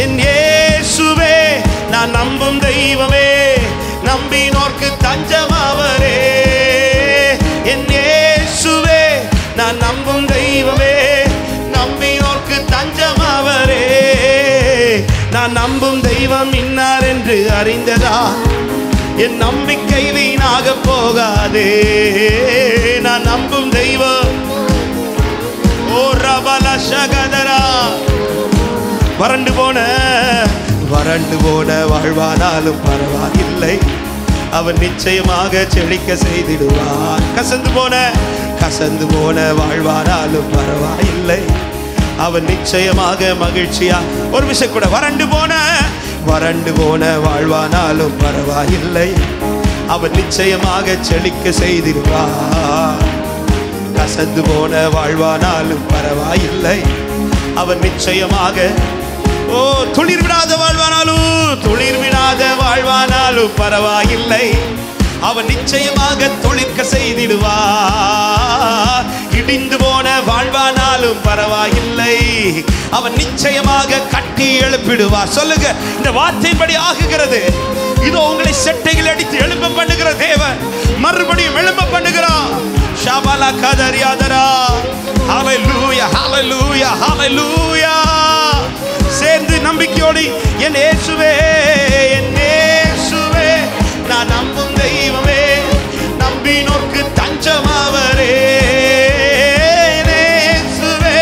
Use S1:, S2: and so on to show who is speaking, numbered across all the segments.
S1: என் இயேசுவே நான் நம்பும் தெய்வமே நம்பினோர்க்கு தஞ்சம் அவரே என் இயேசுவே நான் நம்பும் தெய்வமே நம்பினோர்க்கு தஞ்சம் அவரே நான் நம்பும் தெய்வம் இன்னார் என்று அறிந்ததா என் நம்பிக்கை வீணாக போகாதே நான் நம்பும் தெய்வம் ஓ ரபல சகதரா வறண்டு போன வறண்டு போன வாழ்வானாலும் பரவாயில்லை அவன் நிச்சயமாக செழிக்க செய்திடுவான் கசந்து போன கசந்து போன வாழ்வானாலும் பரவாயில்லை அவன் நிச்சயமாக மகிழ்ச்சியா ஒரு விஷயம் கூட வறண்டு போன வறண்டு போன வாழ்வானாலும் பரவாயில்லை அவன் நிச்சயமாக செழிக்க செய்திடுவான் கசந்து போன வாழ்வானாலும் பரவாயில்லை அவன் நிச்சயமாக ஓ துளிர் விடாத வாழ்வானாலும் துளிர் விடாத வாழ்வானாலும் பரவாயில்லை அவன் நிச்சயமாக துளிர்க்க செய்திடுவார் இடிந்து போன வாழ்வானாலும் பரவாயில்லை அவன் நிச்சயமாக கட்டி எழுப்பிடுவார் சொல்லுங்க இந்த வார்த்தையின்படி ஆகுகிறது இதோ உங்களை செட்டைகள் அடித்து எழும்ப பண்ணுகிற தேவன் மறுபடியும் எழும்ப பண்ணுகிறார் ஷாபாலா கதரியாதரா ஹalleluya ஹalleluya ஹalleluya சேர்ந்து நம்பிக்கையோடு என் இயேசுவே என் இயேசுவே நான் நம்பும் தெய்வமே நம்பினோர்க்கு தஞ்சம் அவரே என் இயேசுவே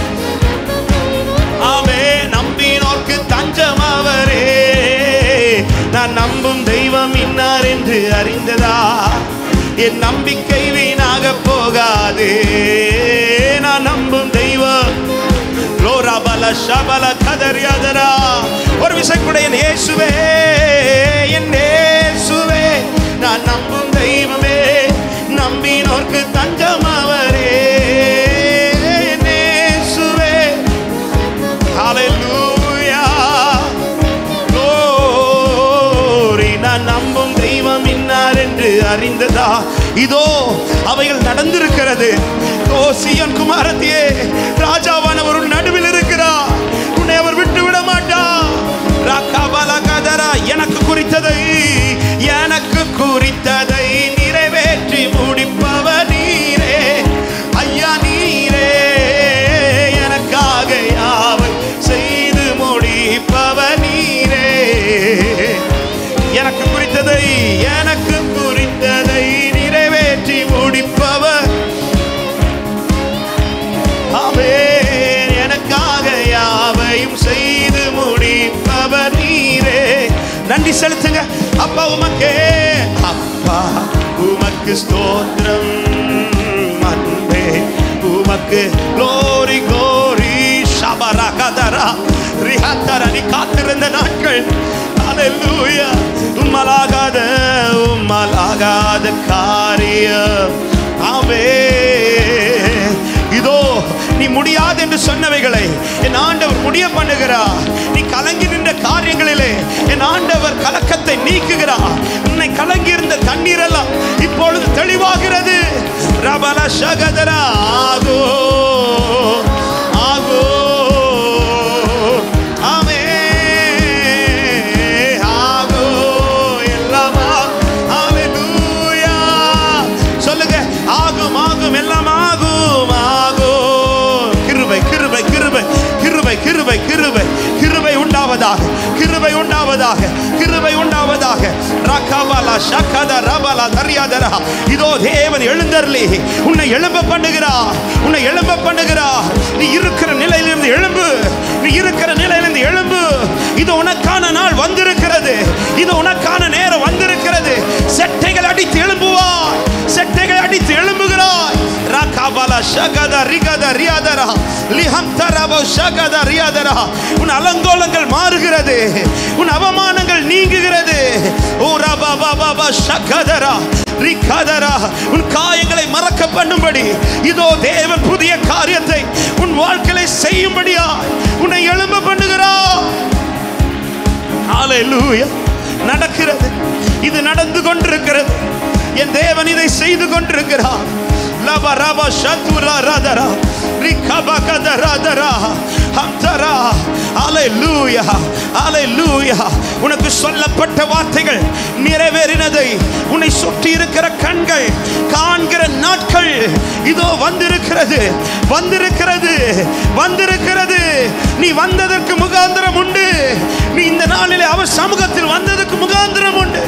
S1: ஆமே நம்பினோர்க்கு தஞ்சம் அவரே நான் நம்பும் தெய்வம் இன்னார் என்று அறிந்ததா என் நம்பிக்கை வீணாக போகாது நான் நம்பும் தெய்வம் லோராபல ஷபல கதறியாதரா ஒரு விஷயம் கூட என் இயேசுவே என் இயேசுவே நான் நம்பும் தெய்வமே நம்பினோர்க்கு தஞ்சம் அவரே என் இயேசுவே Hallelujah. Glory. நான் நம்பும் தெய்வம் இன்னார் என்று அறிந்ததா இதோ அவைகள் நடந்திருக்கிறது ஓ சியன் குமாரத்தியே ராஜாவானவர் உன் நடுவில் இருக்கிறார் உன்னை அவர் விட்டு விட மாட்டார் ராக்காபால கதரா எனக்கு குறித்ததை எனக்கு குறித்ததை நிறைவேற்றி முடிப்பவர் நீரே ஐயா நீரே எனக்காக யாவை செய்து முடிப்பவர் நீரே எனக்கு குறித்ததை எனக்கு குறித்ததை நிறைவேற்றி முடிப்பவர் ஆமென் எனக்காக யாவையும் செய்து முடிப்பவர் நீரே நன்றி செலுத்துங்க அப்பா உமக்கே அப்பா உமக்கு ஸ்தோத்திரம் அன்பே உமக்கு glory glory ஷபரா கதரா ரிஹத்தரா நீ காத்திருந்த நாட்கள் ஹalleluya உம்மலாகாத உம்மலாகாத காரியம் ஆமென் இதோ நீ முடியாது என்று சொன்னவைகளை என் ஆண்டவர் முடிய பண்ணுகிறார் நீ கலங்கி நின்ற காரியங்களிலே என் ஆண்டவர் கலக்கத்தை நீக்குகிறார் உன்னை கலங்கி இருந்த தண்ணீர் எல்லாம் இப்பொழுது தெளிவாகிறது ரபல சகதரா ஆகோ ஆகோ ஆமே ஆகோ எல்லாமா ஹalleluya சொல்லுங்க ஆகும் ஆகும் எல்லாம் ஆகும் ஆகும் கிருபை கிருபை கிருபை கிருபை கிருபை கிருபை கிருபை உண்டாவதாக கிருபை உண்டாவதாக கிருபை உண்டாவதாக ரகபல ஷகத ரபல தரியாதரா இதோ தேவன் எழுந்தருளி உன்னை எழும்ப பண்ணுகிறார் உன்னை எழும்ப பண்ணுகிறார் நீ இருக்கிற நிலையிலிருந்து எழும்பு நீ இருக்கிற நிலையிலிருந்து எழும்பு இது உனக்கான நாள் வந்திருக்கிறது இது உனக்கான நேரம் வந்திருக்கிறது செட்டைகள் அடித்து எழும்புவாய் செட்டைகள் அடித்து எழும்புகிறாய் ரகபல ஷகத ரிகத ரியாதரா லிஹம் தரபோ ஷகத ரியாதரா உன் அலங்கோலங்கள் மாறுகிறது உன் அவமானங்கள் நீங்குகிறது ஓ ரபா பாபா பா ஷகதரா ரிகதரா உன் காயங்களை மறக்க பண்ணும்படி இதோ தேவன் புதிய காரியத்தை உன் வாழ்க்கையை செய்யும்படியா உன்னை எழும்ப பண்ணுகிறார் ஹalleluya நடக்கிறது இது நடந்து கொண்டிருக்கிறது என் தேவன் இதை செய்து கொண்டிருக்கிறார் லபரப சதுரா ரதரா ரிகபகதரதரா ஹம்தரா ஹalleluya ஹalleluya உனக்கு சொல்லப்பட்ட வார்த்தைகள் நிறைவேறினதை உன்னை சுற்றி இருக்கிற கண்கள் காண்கிற நாட்கள் இதோ வந்திருக்கிறது வந்திருக்கிறது வந்திருக்கிறது நீ வந்ததற்கு முகாந்திரம் உண்டு நீ இந்த நாளிலே அவர் சமூகத்தில் வந்ததற்கு முகாந்திரம் உண்டு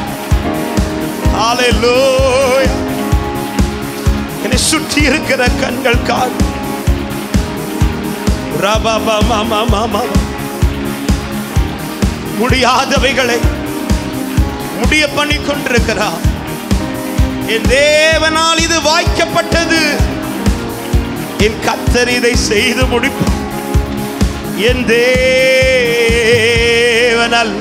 S1: ஹalleluya என்னை சுற்றி இருக்கிற கண்கள் காண் ரபப மம மம முடியாதவைகளை முடிய பண்ணி கொண்டிருக்கிறார் என் தேவனால் இது வாய்க்கப்பட்டது என் கத்தர் இதை செய்து முடிப்பார் என் தேவன் அல்ல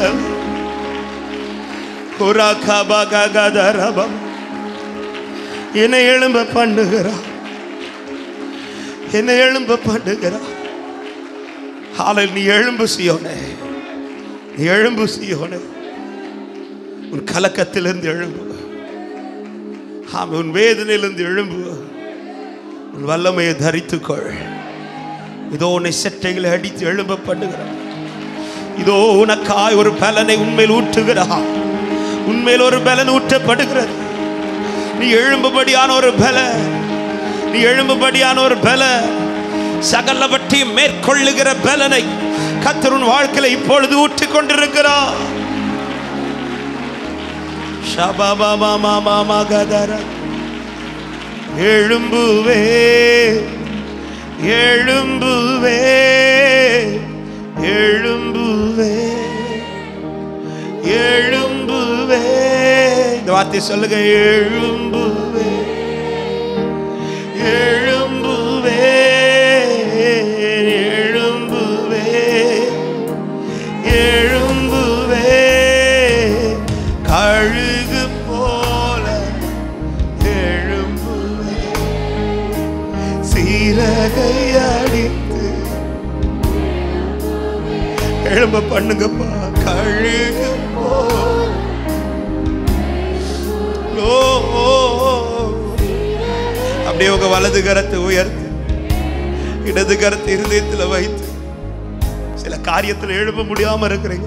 S1: குரகபகதரபம் என்னை எழும்ப பண்ணுகிறார் என்னை எழும்ப பண்ணுகிறார் ஹாலில் நீ எழும்பு சியோனே நீ எழும்பு சியோனே உன் கலக்கத்திலிருந்து எழும்பு ஆமாம் உன் வேதனையிலிருந்து எழும்பு உன் வல்லமையை தரித்துக்கொள் இதோ உன்னை செட்டைகளை அடித்து எழும்ப பண்ணுகிறார் இதோ உனக்காய் ஒரு பலனை உண்மையில் ஊற்றுகிறார் உண்மையில் ஒரு பலன் ஊற்றப்படுகிறது நீ எழும்புபடியான ஒரு பல நீ எழும்புபடியான ஒரு பல சகலவற்றையும் மேற்கொள்ளுகிற பலனை கத்தருன் வாழ்க்கையில இப்பொழுது ஊற்றிக் கொண்டிருக்கிறார் ஷபபமமமகதர. எழும்புவே எழும்புவே எழும்புவே எழும்புவே இந்த வார்த்தை சொல்லுங்க எழும்புவே எழும்புவே எழும்புவே எழும்புவே கழுகு போல எழும்புவே சீரகை அடித்து எழும்ப பண்ணுங்கப்பா கழுகு போல ஓ, ஓ, ஓ. அப்படியே உங்க வலது கரத்தை உயர்த்து இடது கரத்தை இருதயத்தில் வைத்து சில காரியத்தில் எழும்ப முடியாம இருக்கிறீங்க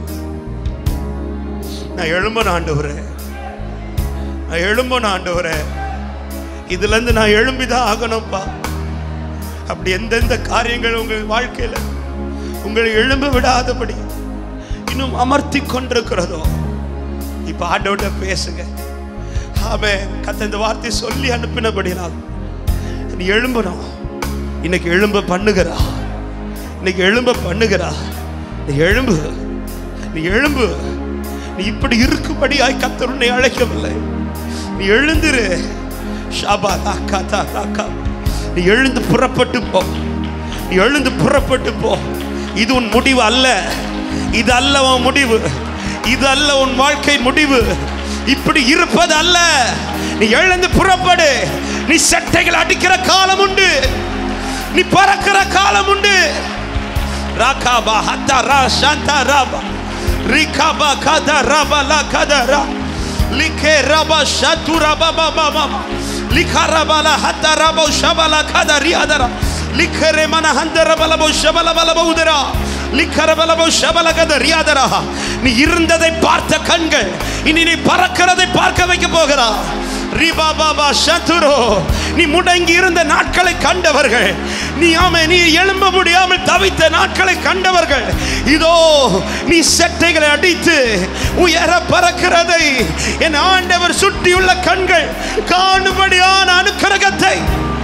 S1: நான் எழும்பன ஆண்டவரே நான் எழும்பன ஆண்டவரே இதுல இருந்து நான் எழும்பிதான் ஆகணும்ப்பா அப்படி எந்தெந்த காரியங்கள் உங்கள் வாழ்க்கையில உங்களை எழும்ப விடாதபடி இன்னும் அமர்த்தி கொண்டிருக்கிறதோ இப்ப ஆண்டவர்கிட்ட பேசுங்க ஆமே கத்த இந்த வார்த்தை சொல்லி அனுப்பினபடினால் நீ எழும்பணும் இன்னைக்கு எழும்ப பண்ணுகிறா இன்னைக்கு எழும்ப பண்ணுகிறா நீ எழும்பு நீ எழும்பு நீ இப்படி இருக்கும்படியாய் கத்தர் உன்னை அழைக்கவில்லை நீ எழுந்திரு ஷாபா ராக்கா தா ராக்கா நீ எழுந்து புறப்பட்டு போ நீ எழுந்து புறப்பட்டு போ இது உன் முடிவு அல்ல இது அல்ல உன் முடிவு இது அல்ல உன் வாழ்க்கை முடிவு இப்படி இருப்பது அல்ல நீ எழுந்து புறப்படு நீ சட்டைகள் அடிக்கிற காலம் உண்டு நீ பறக்கிற காலம் உண்டு ராகாபா ஹத்தா ரா சாந்தா ராபா ரிகாபா கதா ராபா லா கதா ரா லிகே ராபா ஷாத்து ராபா பா பா பா லிகா ராபா லா ஹத்தா ராபா ஷபா லா கதா ரியாதரா லிக்கரே மன ஹந்தர பலபோ ஷபல பலபோ உதரா லிக்கர பலபோ ஷபல கத ரியாதரா நீ இருந்ததை பார்த்த கண்கள் இனி நீ பறக்கிறதை பார்க்க வைக்க போகிறா ரிபா பாபா சத்துரு நீ முடங்கி இருந்த நாட்களை கண்டவர்கள் நீ ஆமை நீ எழும்ப முடியாமல் தவித்த நாட்களை கண்டவர்கள் இதோ நீ செட்டைகளை அடித்து உயர பறக்கிறதை என் ஆண்டவர் சுற்றியுள்ள கண்கள் காணும்படியான அனுக்கிரகத்தை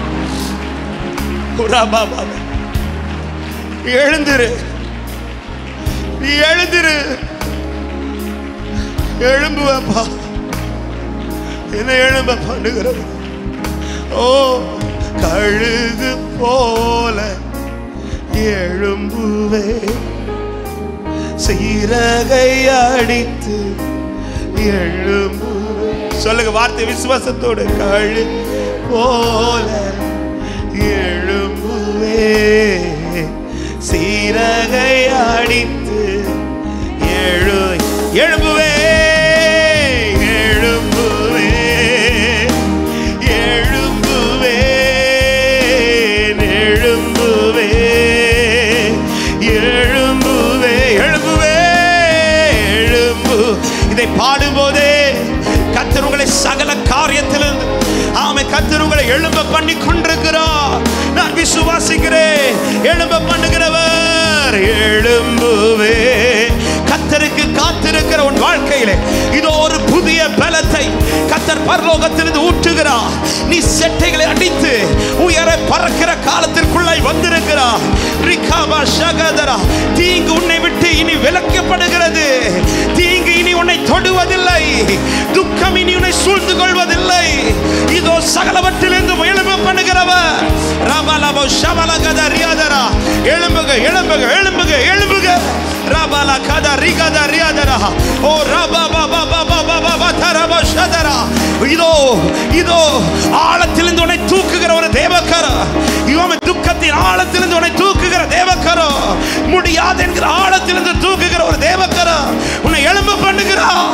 S1: உரா பாபா நீ எழுந்திரு நீ எழுந்திரு எழும்புவப்பா என்னை எழும்ப பண்ணுகிறது ஓ கழுகு போல எழும்புவே சீரகை அடித்து எழும்புவே சொல்லுங்க வார்த்தை விசுவாசத்தோடு கழு போல எழும்புவே சீரகை அடித்து எழு எழும்புவே எழும்புவே எழும்புவே பாடும்போதே கத்தர் உங்களை சகல காரியத்திலிருந்து ஆமை கத்தர் உங்களை எழும்ப பண்ணி கொண்டிருக்கிறார் நான் விசுவாசிக்கிறேன் எழும்ப பண்ணுகிறவர் எழும்புவே கத்தருக்கு காத்திருக்கிற உன் வாழ்க்கையிலே இதோ ஒரு புதிய பலத்தை கத்தர் பரலோகத்திலிருந்து ஊற்றுகிறார் நீ செட்டைகளை அடித்து உயர பறக்கிற காலத்திற்குள்ளாய் வந்திருக்கிறார் ரிகாபா ஷகதரா தீங்கு உன்னை விட்டு இனி விலக்கப்படுகிறது தீங்கு இனி உன்னை தொடுவதில்லை துக்கம் இனி உன்னை சூழ்ந்து கொள்வதில்லை இதோ சகலவற்றிலிருந்து எழும்ப பண்ணுகிறவர் ரபலபோ ஷபலகத ரியாதரா எழும்புக எழும்புக எழும்புக எழும்புக ரபல கத ரிகத ரியாதரா ஓ ரபா பாபா பாபா பாபா பதரப ஷதரா இதோ இதோ ஆழத்திலிருந்து உன்னை தூக்குகிற ஒரு தேவக்கர இவன் துக்கத்தின் ஆழத்திலிருந்து உன்னை தூக்குகிற தேவக்கரோ முடியாது என்கிற ஆழத்திலிருந்து தூக்குகிற ஒரு தேவக்கர உன்னை எழும்ப பண்ணுகிறான்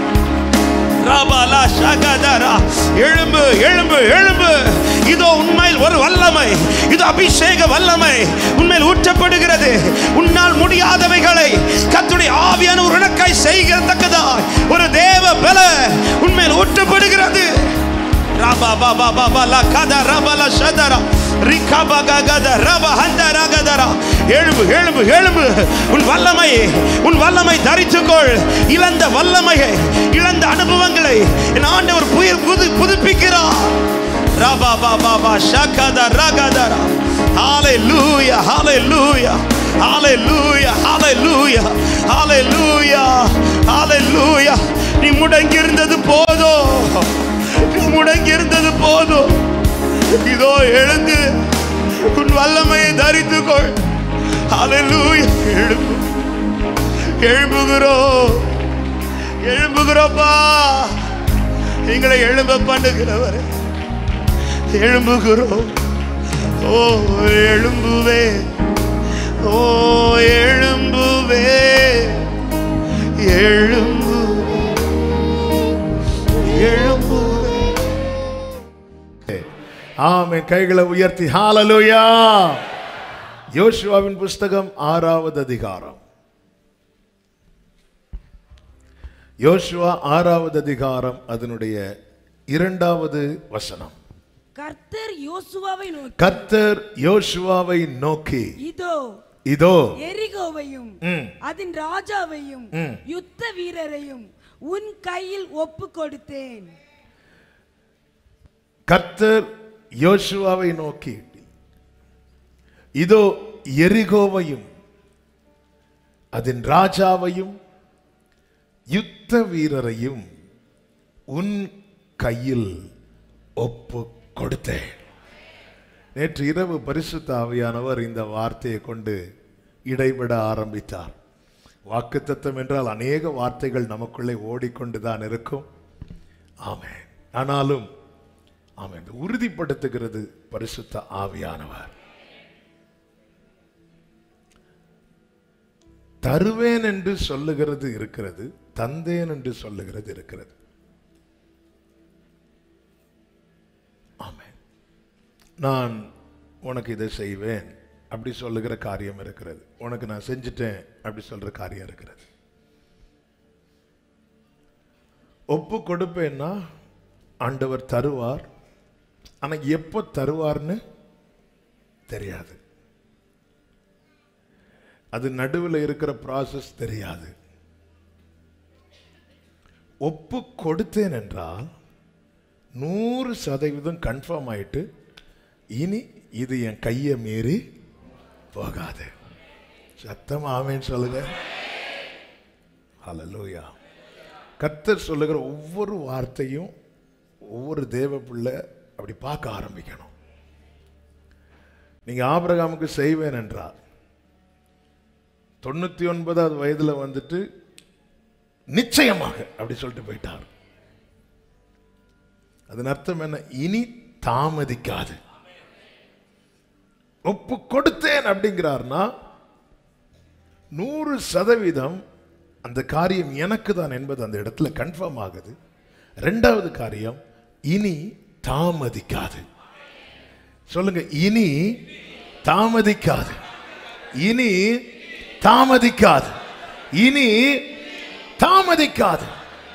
S1: ராபாலா ஷகதரா எழும்பு எழும்பு எழும்பு இதோ உண்மையில் ஒரு வல்லமை இது அபிஷேக வல்லமை உண்மையில் ஊற்றப்படுகிறது உன்னால் முடியாதவைகளை கத்துடைய ஆவியான ஒரு இணக்காய் செய்கிறதக்கதா ஒரு தேவ பல உண்மையில் ஊற்றப்படுகிறது ராபா பாபா பாபா லா கதா ரபல ஷதரா ரிகா பகா கதா ரப ஹந்தரா கதரா எழும்பு எழும்பு எழும்பு உன் வல்லமை உன் வல்லமை தரித்துக்கொள் இழந்த வல்லமையை இழந்த அனுபவங்களை என் ஆண்டவர் புயல் புது புதுப்பிக்கிறார் ராபா பாபா பா ஷகதா ரகதரா ஹalleluya hallelujah hallelujah hallelujah hallelujah hallelujah நீ முடங்கி இருந்தது போதும் நீ முடங்கி இருந்தது போதும் இதோ எழுந்து உன் வல்லமையை தரித்துக்கொள் ஹalleluya எழும்பு எழும்புகிறோம் எழும்புகிறோப்பா எங்களை எழும்ப பண்ணுகிறவரே எழும்புகிறோம் ஓ எழும்புவே ஓ எழும்புவே எழும்பு எழும்புவே
S2: ஆமென் கைகளை உயர்த்தி ஹalleluya யோசுவாவின் புஸ்தகம் ஆறாவது அதிகாரம் யோசுவா ஆறாவது அதிகாரம் அதனுடைய இரண்டாவது வசனம்
S3: கர்த்தர் யோசுவாவை நோக்கி
S2: கர்த்தர் யோசுவாவை நோக்கி
S3: இதோ
S2: இதோ
S3: எரிகோவையும்
S2: ம்.
S3: அதன் ராஜாவையும்
S2: ம்.
S3: யுத்த வீரரையும் உன் கையில் ஒப்பு கொடுத்தேன்
S2: கர்த்தர் யோசுவாவை நோக்கி இதோ எரிகோவையும் அதன் ராஜாவையும் யுத்த வீரரையும் உன் கையில் ஒப்பு கொடுத்தேன் நேற்று இரவு பரிசுத்த ஆவியானவர் இந்த வார்த்தையை கொண்டு இடைவிட ஆரம்பித்தார் வாக்குத்தத்தம் என்றால் அநேக வார்த்தைகள் நமக்குள்ளே ஓடிக்கொண்டுதான் இருக்கும் ஆமென் ஆனாலும் ஆமென் இது உறுதிப்படுத்துகிறது பரிசுத்த ஆவியானவர் தருவேன் என்று சொல்லுகிறது இருக்கிறது தந்தேன் என்று சொல்லுகிறது இருக்கிறது ஆமென் நான் உனக்கு இதை செய்வேன் அப்படி சொல்லுகிற காரியம் இருக்கிறது உனக்கு நான் செஞ்சுட்டேன் அப்படி சொல்ற காரியம் இருக்கிறது ஒப்பு கொடுப்பேன்னா ஆண்டவர் தருவார் ஆனா எப்போ தருவார்னு தெரியாது அது நடுவில் இருக்கிற ப்ராசஸ் தெரியாது ஒப்பு கொடுத்தேன் என்றால் நூறு சதவீதம் கன்ஃபார்ம் ஆயிட்டு இனி இது என் கையை மீறி போகாது சத்தம் ஆமேன்னு சொல்லுங்க ஹalleluya கர்த்தர் சொல்லுகிற ஒவ்வொரு வார்த்தையும் ஒவ்வொரு தேவ பிள்ளை அப்படி பார்க்க ஆரம்பிக்கணும் நீங்க ஆபிரகாமுக்கு செய்வேன் என்றார் தொண்ணூத்தி ஒன்பதாவது வயதுல வந்துட்டு நிச்சயமாக அப்படி சொல்லிட்டு போயிட்டார் அதன் அர்த்தம் என்ன இனி தாமதிக்காது ஒப்பு கொடுத்தேன் அப்படிங்கிறார்னா நூறு சதவீதம் அந்த காரியம் எனக்கு தான் என்பது அந்த இடத்துல கன்ஃபார்ம் ஆகுது ரெண்டாவது காரியம் இனி தாமதிக்காது சொல்லுங்க இனி தாமதிக்காது இனி தாமதிக்காது இனி தாமதிக்காது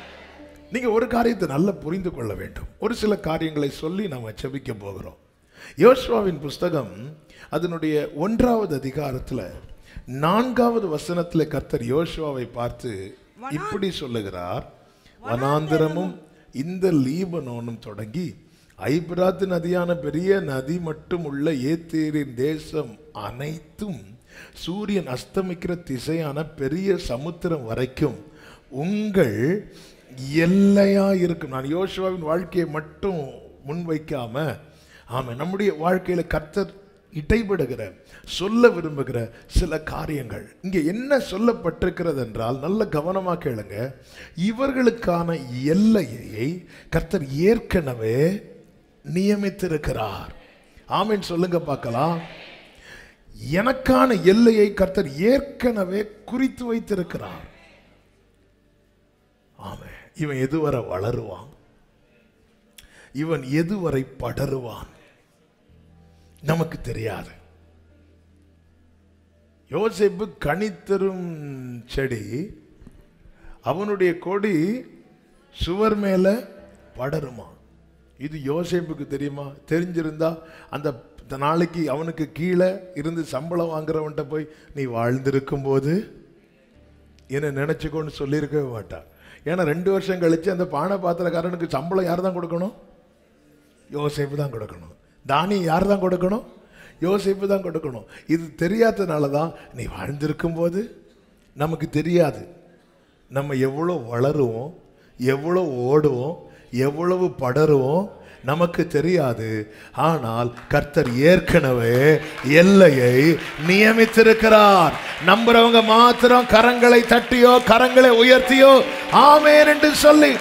S2: நீங்க ஒரு காரியத்தை நல்லா புரிந்து கொள்ள வேண்டும் ஒரு சில காரியங்களை சொல்லி நாம செபிக்க போகிறோம் யோசுவாவின் புஸ்தகம் அதனுடைய ஒன்றாவது அதிகாரத்துல நான்காவது வசனத்துல கர்த்தர் யோசுவாவை பார்த்து இப்படி சொல்லுகிறார் வனாந்திரமும் இந்த லீபனோனும் தொடங்கி ஐபிராத்து நதியான பெரிய நதி மட்டும் உள்ள ஏத்தேரின் தேசம் அனைத்தும் சூரியன் அஸ்தமிக்கிற திசையான பெரிய சமுத்திரம் வரைக்கும் உங்கள் எல்லையா இருக்கும் நான் யோசுவாவின் வாழ்க்கையை மட்டும் முன்வைக்காம ஆமா நம்முடைய வாழ்க்கையில கர்த்தர் இடைபடுகிற சொல்ல விரும்புகிற சில காரியங்கள் இங்க என்ன சொல்லப்பட்டிருக்கிறது என்றால் நல்ல கவனமா கேளுங்க இவர்களுக்கான எல்லையை கர்த்தர் ஏற்கனவே நியமித்திருக்கிறார் ஆமென் சொல்லுங்க பார்க்கலாம் எனக்கான எல்லையை கர்த்தர் ஏற்கனவே குறித்து வைத்திருக்கிறார் ஆமே இவன் எதுவரை வளருவான் இவன் எதுவரை படருவான் நமக்கு தெரியாது யோசேப்பு கனித்தரும் செடி அவனுடைய கொடி சுவர் மேல படருமா இது யோசேப்புக்கு தெரியுமா தெரிஞ்சிருந்தா அந்த நாளைக்கு அவனுக்கு கீழே இருந்து சம்பளம் வாங்குறவன்ட்ட போய் நீ வாழ்ந்திருக்கும் போது என்ன நினைச்சுக்கோன்னு சொல்லியிருக்கவே மாட்டான் ஏன்னா ரெண்டு வருஷம் கழிச்சு அந்த பானை பாத்திரக்காரனுக்கு சம்பளம் யார் தான் கொடுக்கணும் யோசேப்பு தான் கொடுக்கணும் தானி யார் தான் கொடுக்கணும் யோசேப்பு தான் கொடுக்கணும் இது தெரியாதனால தான் நீ வாழ்ந்திருக்கும் போது நமக்கு தெரியாது நம்ம எவ்வளோ வளருவோம் எவ்வளோ ஓடுவோம் எவ்வளவு படருவோம் நமக்கு தெரியாது ஆனால் கர்த்தர் ஏற்கனவே எல்லையை நியமித்திருக்கிறார் நம்புறவங்க மாத்திரம் கரங்களை தட்டியோ கரங்களை உயர்த்தியோ ஆமேன் என்று சொல்லி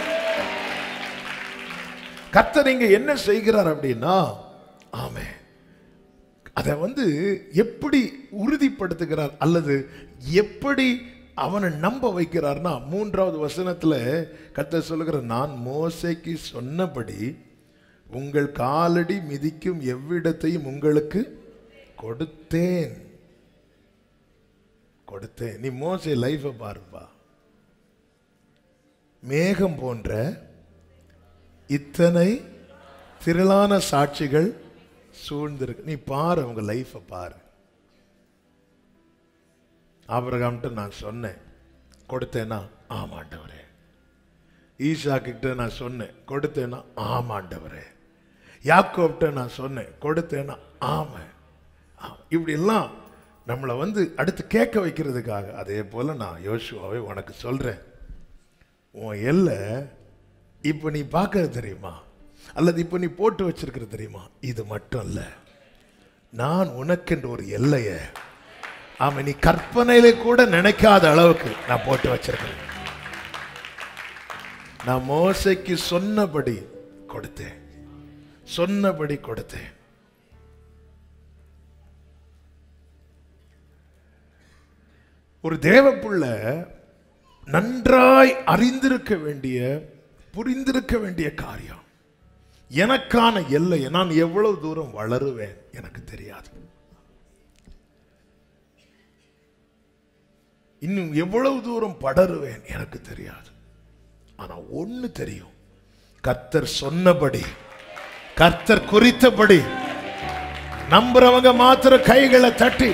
S2: கர்த்தர் இங்க என்ன செய்கிறார் அப்படின்னா ஆமே அதை வந்து எப்படி உறுதிப்படுத்துகிறார் அல்லது எப்படி அவனை நம்ப வைக்கிறார்னா மூன்றாவது வசனத்துல கர்த்தர் சொல்லுகிற நான் மோசைக்கு சொன்னபடி உங்கள் காலடி மிதிக்கும் எவ்விடத்தையும் உங்களுக்கு கொடுத்தேன் கொடுத்தேன் நீ மோசை லைஃபை பாருப்பா மேகம் போன்ற இத்தனை திரளான சாட்சிகள் சூழ்ந்திருக்கு நீ பாரு உங்க லைஃபை பாரு ஆபிரகாம்கிட்ட நான் சொன்னேன் கொடுத்தேனா ஆமாண்டவரே ஈசா கிட்ட நான் சொன்னேன் கொடுத்தேனா ஆமாண்டவரே யாக்கோப்ட நான் சொன்னேன் கொடுத்தேனா ஆமா ஆமா. இப்படி எல்லாம் நம்மளை வந்து அடுத்து கேட்க வைக்கிறதுக்காக அதே போல நான் யோசுவாவை உனக்கு சொல்றேன் உன் எல்லை இப்போ நீ பார்க்கறது தெரியுமா அல்லது இப்போ நீ போட்டு வச்சிருக்கிறது தெரியுமா இது மட்டும் இல்ல நான் உனக்கென்று ஒரு எல்லையை ஆமா நீ கற்பனையில கூட நினைக்காத அளவுக்கு நான் போட்டு வச்சிருக்கிறேன் நான் மோசைக்கு சொன்னபடி கொடுத்தேன் சொன்னபடி கொடுத்தேன் ஒரு தேவப்புள்ள நன்றாய் அறிந்திருக்க வேண்டிய புரிந்திருக்க வேண்டிய காரியம் எனக்கான எல்லையை நான் எவ்வளவு தூரம் வளருவேன் எனக்கு தெரியாது இன்னும் எவ்வளவு தூரம் படருவேன் எனக்கு தெரியாது ஆனா ஒண்ணு தெரியும் கர்த்தர் சொன்னபடி கர்த்தர் குறித்தபடி நம்புறவங்க மாத்திர கைகளை தட்டி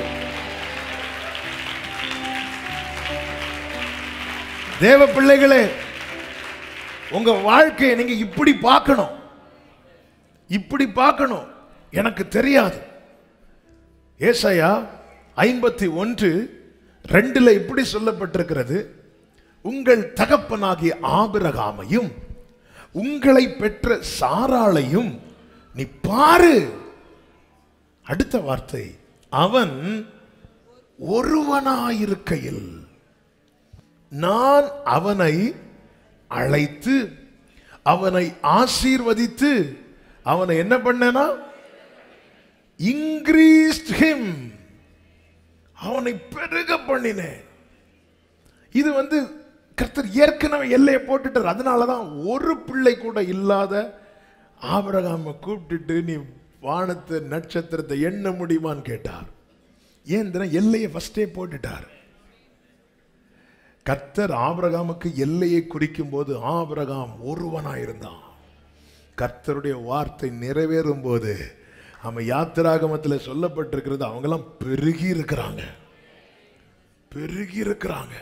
S2: தேவ பிள்ளைகளே உங்க வாழ்க்கையை நீங்க இப்படி பார்க்கணும் இப்படி பார்க்கணும் எனக்கு தெரியாது ஏசாயா ஐம்பத்தி ஒன்று ரெண்டுல இப்படி சொல்லப்பட்டிருக்கிறது உங்கள் தகப்பனாகிய ஆபிரகாமையும் உங்களை பெற்ற சாராளையும் நீ பாரு அடுத்த வார்த்தை அவன் ஒருவனாயிருக்கையில் நான் அவனை அழைத்து அவனை ஆசீர்வதித்து அவனை என்ன பண்ணேனா இன்க்ரீஸ்ட் ஹிம் அவனை பெருக பண்ணினேன் இது வந்து கர்த்தர் ஏற்கனவே எல்லையை போட்டுட்டார் அதனால தான் ஒரு பிள்ளை கூட இல்லாத ஆபிரகாமை கூப்பிட்டுட்டு நீ வானத்தை நட்சத்திரத்தை எண்ண முடியுமான்னு கேட்டார் ஏன் தெரியுமா? எல்லையை ஃபர்ஸ்டே போட்டுட்டார் கர்த்தர் ஆபிரகாமுக்கு எல்லையை குறிக்கும் போது ஆபிரகாம் ஒருவனாயிருந்தான் கர்த்தருடைய வார்த்தை நிறைவேறும் போது அவன் யாத்திராகமத்தில் சொல்லப்பட்டிருக்கிறது அவங்கெல்லாம் பெருகி இருக்கிறாங்க பெருகி இருக்கிறாங்க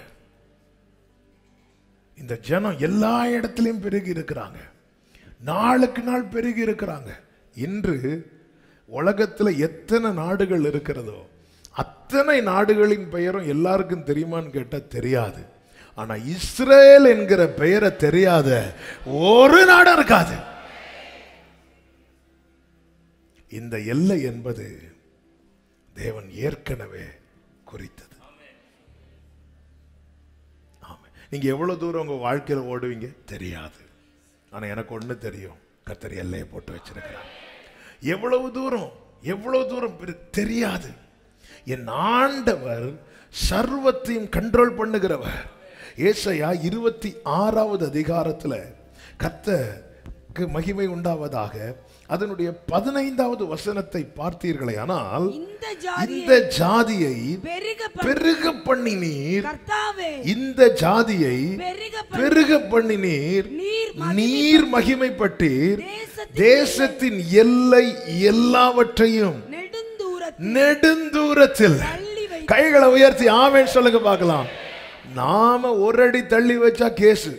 S2: இந்த ஜனம் எல்லா இடத்துலையும் பெருகி இருக்கிறாங்க நாளுக்கு நாள் பெருகி இருக்கிறாங்க இன்று உலகத்துல எத்தனை நாடுகள் இருக்கிறதோ அத்தனை நாடுகளின் பெயரும் எல்லாருக்கும் தெரியுமான்னு கேட்டா தெரியாது ஆனா இஸ்ரேல் என்கிற பெயரை தெரியாத ஒரு நாடும் இருக்காது இந்த எல்லை என்பது தேவன் ஏற்கனவே குறித்தது ஆமா நீங்க எவ்வளவு தூரம் உங்க வாழ்க்கையில ஓடுவீங்க தெரியாது ஆனா எனக்கு ஒண்ணு தெரியும் கர்த்தர் எல்லையை போட்டு வச்சிருக்கிறார் எவ்வளவு தூரம் எவ்வளவு தூரம் பெரு- தெரியாது என் ஆண்டவர் சர்வத்தையும் கண்ட்ரோல் பண்ணுகிறவர் ஏசாயா இருபத்தி ஆறாவது அதிகாரத்துல கர்த்தருக்கு மகிமை உண்டாவதாக அதனுடைய பதினைந்தாவது வசனத்தை பார்த்தீர்களே ஆனால்
S3: இந்த ஜாதியை
S2: இந்த ஜாதியை
S3: பெருக பண்ணி
S2: பெருக பண்ணினீர்
S3: கர்த்தாவே
S2: இந்த ஜாதியை
S3: பெருக பண்ணி
S2: பெருக பண்ணினீர்
S3: நீர்
S2: நீர் மகிமைப்பட்டீர்
S3: தேசத்தின்
S2: தேசத்தின் எல்லை எல்லாவற்றையும்
S3: நெடுந்தூரத்தில்
S2: நெடுந்தூரத்தில்
S3: தள்ளி வை
S2: கைகளை உயர்த்தி ஆமென் சொல்லுங்க பார்க்கலாம் நாம ஒரு அடி தள்ளி வச்சா கேசு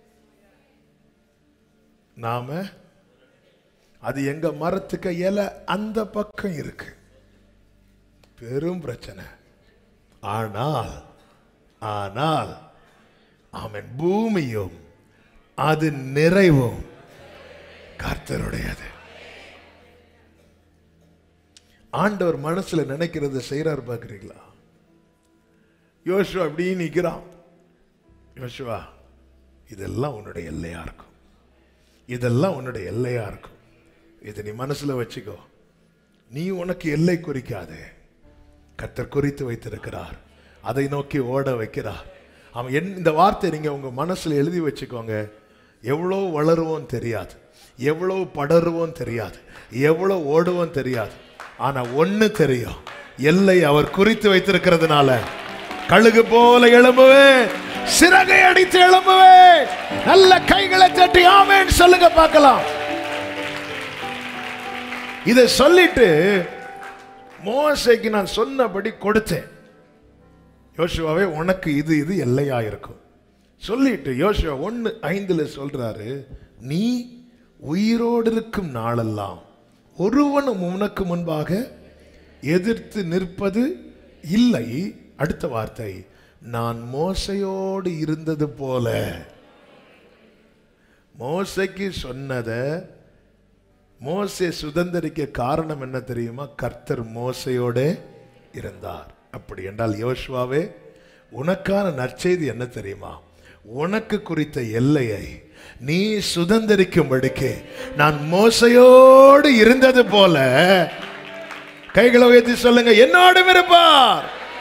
S2: நாம அது எங்க மரத்துக்கு இலை அந்த பக்கம் இருக்கு பெரும் பிரச்சனை ஆனால் ஆனால் அவன் பூமியும் அது நிறைவும் கர்த்தருடையது ஆண்டவர் மனசுல நினைக்கிறத செய்யறாரு பாக்குறீங்களா யோசுவா அப்படி நிக்கிறான் யோசுவா இதெல்லாம் உன்னுடைய எல்லையா இருக்கும் இதெல்லாம் உன்னுடைய எல்லையா இருக்கும் இதை நீ மனசுல வச்சுக்கோ நீ உனக்கு எல்லை குறிக்காதே கர்த்தர் குறித்து வைத்திருக்கிறார் அதை நோக்கி ஓட வைக்கிறார் அவன் என் இந்த வார்த்தை நீங்க உங்க மனசுல எழுதி வச்சுக்கோங்க எவ்வளோ வளருவோம் தெரியாது எவ்வளவு படருவோம் தெரியாது எவ்வளவு ஓடுவோம் தெரியாது ஆனா ஒண்ணு தெரியும் எல்லை அவர் குறித்து வைத்திருக்கிறதுனால கழுகு போல எழும்புவே சிறகை அடித்து எழும்புவே நல்ல கைகளை தட்டி ஆமேன்னு சொல்லுங்க பார்க்கலாம் இதை சொல்லிட்டு மோசைக்கு நான் சொன்னபடி கொடுத்தேன் யோசுவாவே உனக்கு இது இது எல்லையா இருக்கும் சொல்லிட்டு யோசுவா ஒன்னு ஐந்துல சொல்றாரு நீ உயிரோடு இருக்கும் நாளெல்லாம் ஒருவனும் உனக்கு முன்பாக எதிர்த்து நிற்பது இல்லை அடுத்த வார்த்தை நான் மோசையோடு இருந்தது போல மோசைக்கு சொன்னதை மோசே சுதந்திரிக்க காரணம் என்ன தெரியுமா கர்த்தர் மோசையோட இருந்தார் அப்படி என்றால் யோசுவாவே உனக்கான நற்செய்தி என்ன தெரியுமா உனக்கு குறித்த எல்லையை நீ சுதந்திரிக்கும்படிக்கு நான் மோசையோடு இருந்தது போல கைகளை உயர்த்தி சொல்லுங்க என்னோடும் இருப்பார்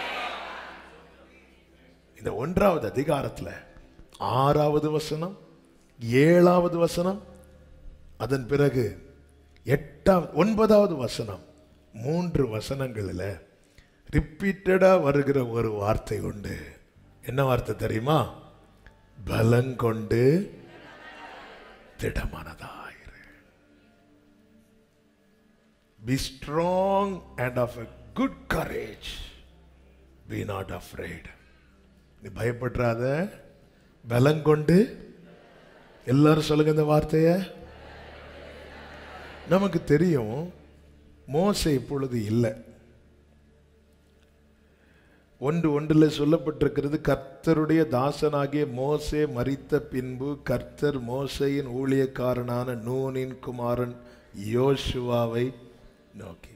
S2: இந்த ஒன்றாவது அதிகாரத்துல ஆறாவது வசனம் ஏழாவது வசனம் அதன் பிறகு எட்டாவது ஒன்பதாவது வசனம் மூன்று வசனங்களில் ரிப்பீட்டடா வருகிற ஒரு வார்த்தை உண்டு என்ன வார்த்தை தெரியுமா பலங்கொண்டு திடமானதாயிரு be strong and of a good courage be not afraid நீ பயப்படுறாத பலங்கொண்டு எல்லாரும் சொல்லுங்க இந்த வார்த்தைய நமக்கு தெரியும் மோசே இப்பொழுது இல்லை ஒன்று ஒன்றில் சொல்லப்பட்டிருக்கிறது கர்த்தருடைய தாசனாகிய மோசே மரித்த பின்பு கர்த்தர் மோசையின் ஊழியக்காரனான நூனின் குமாரன் யோசுவாவை நோக்கி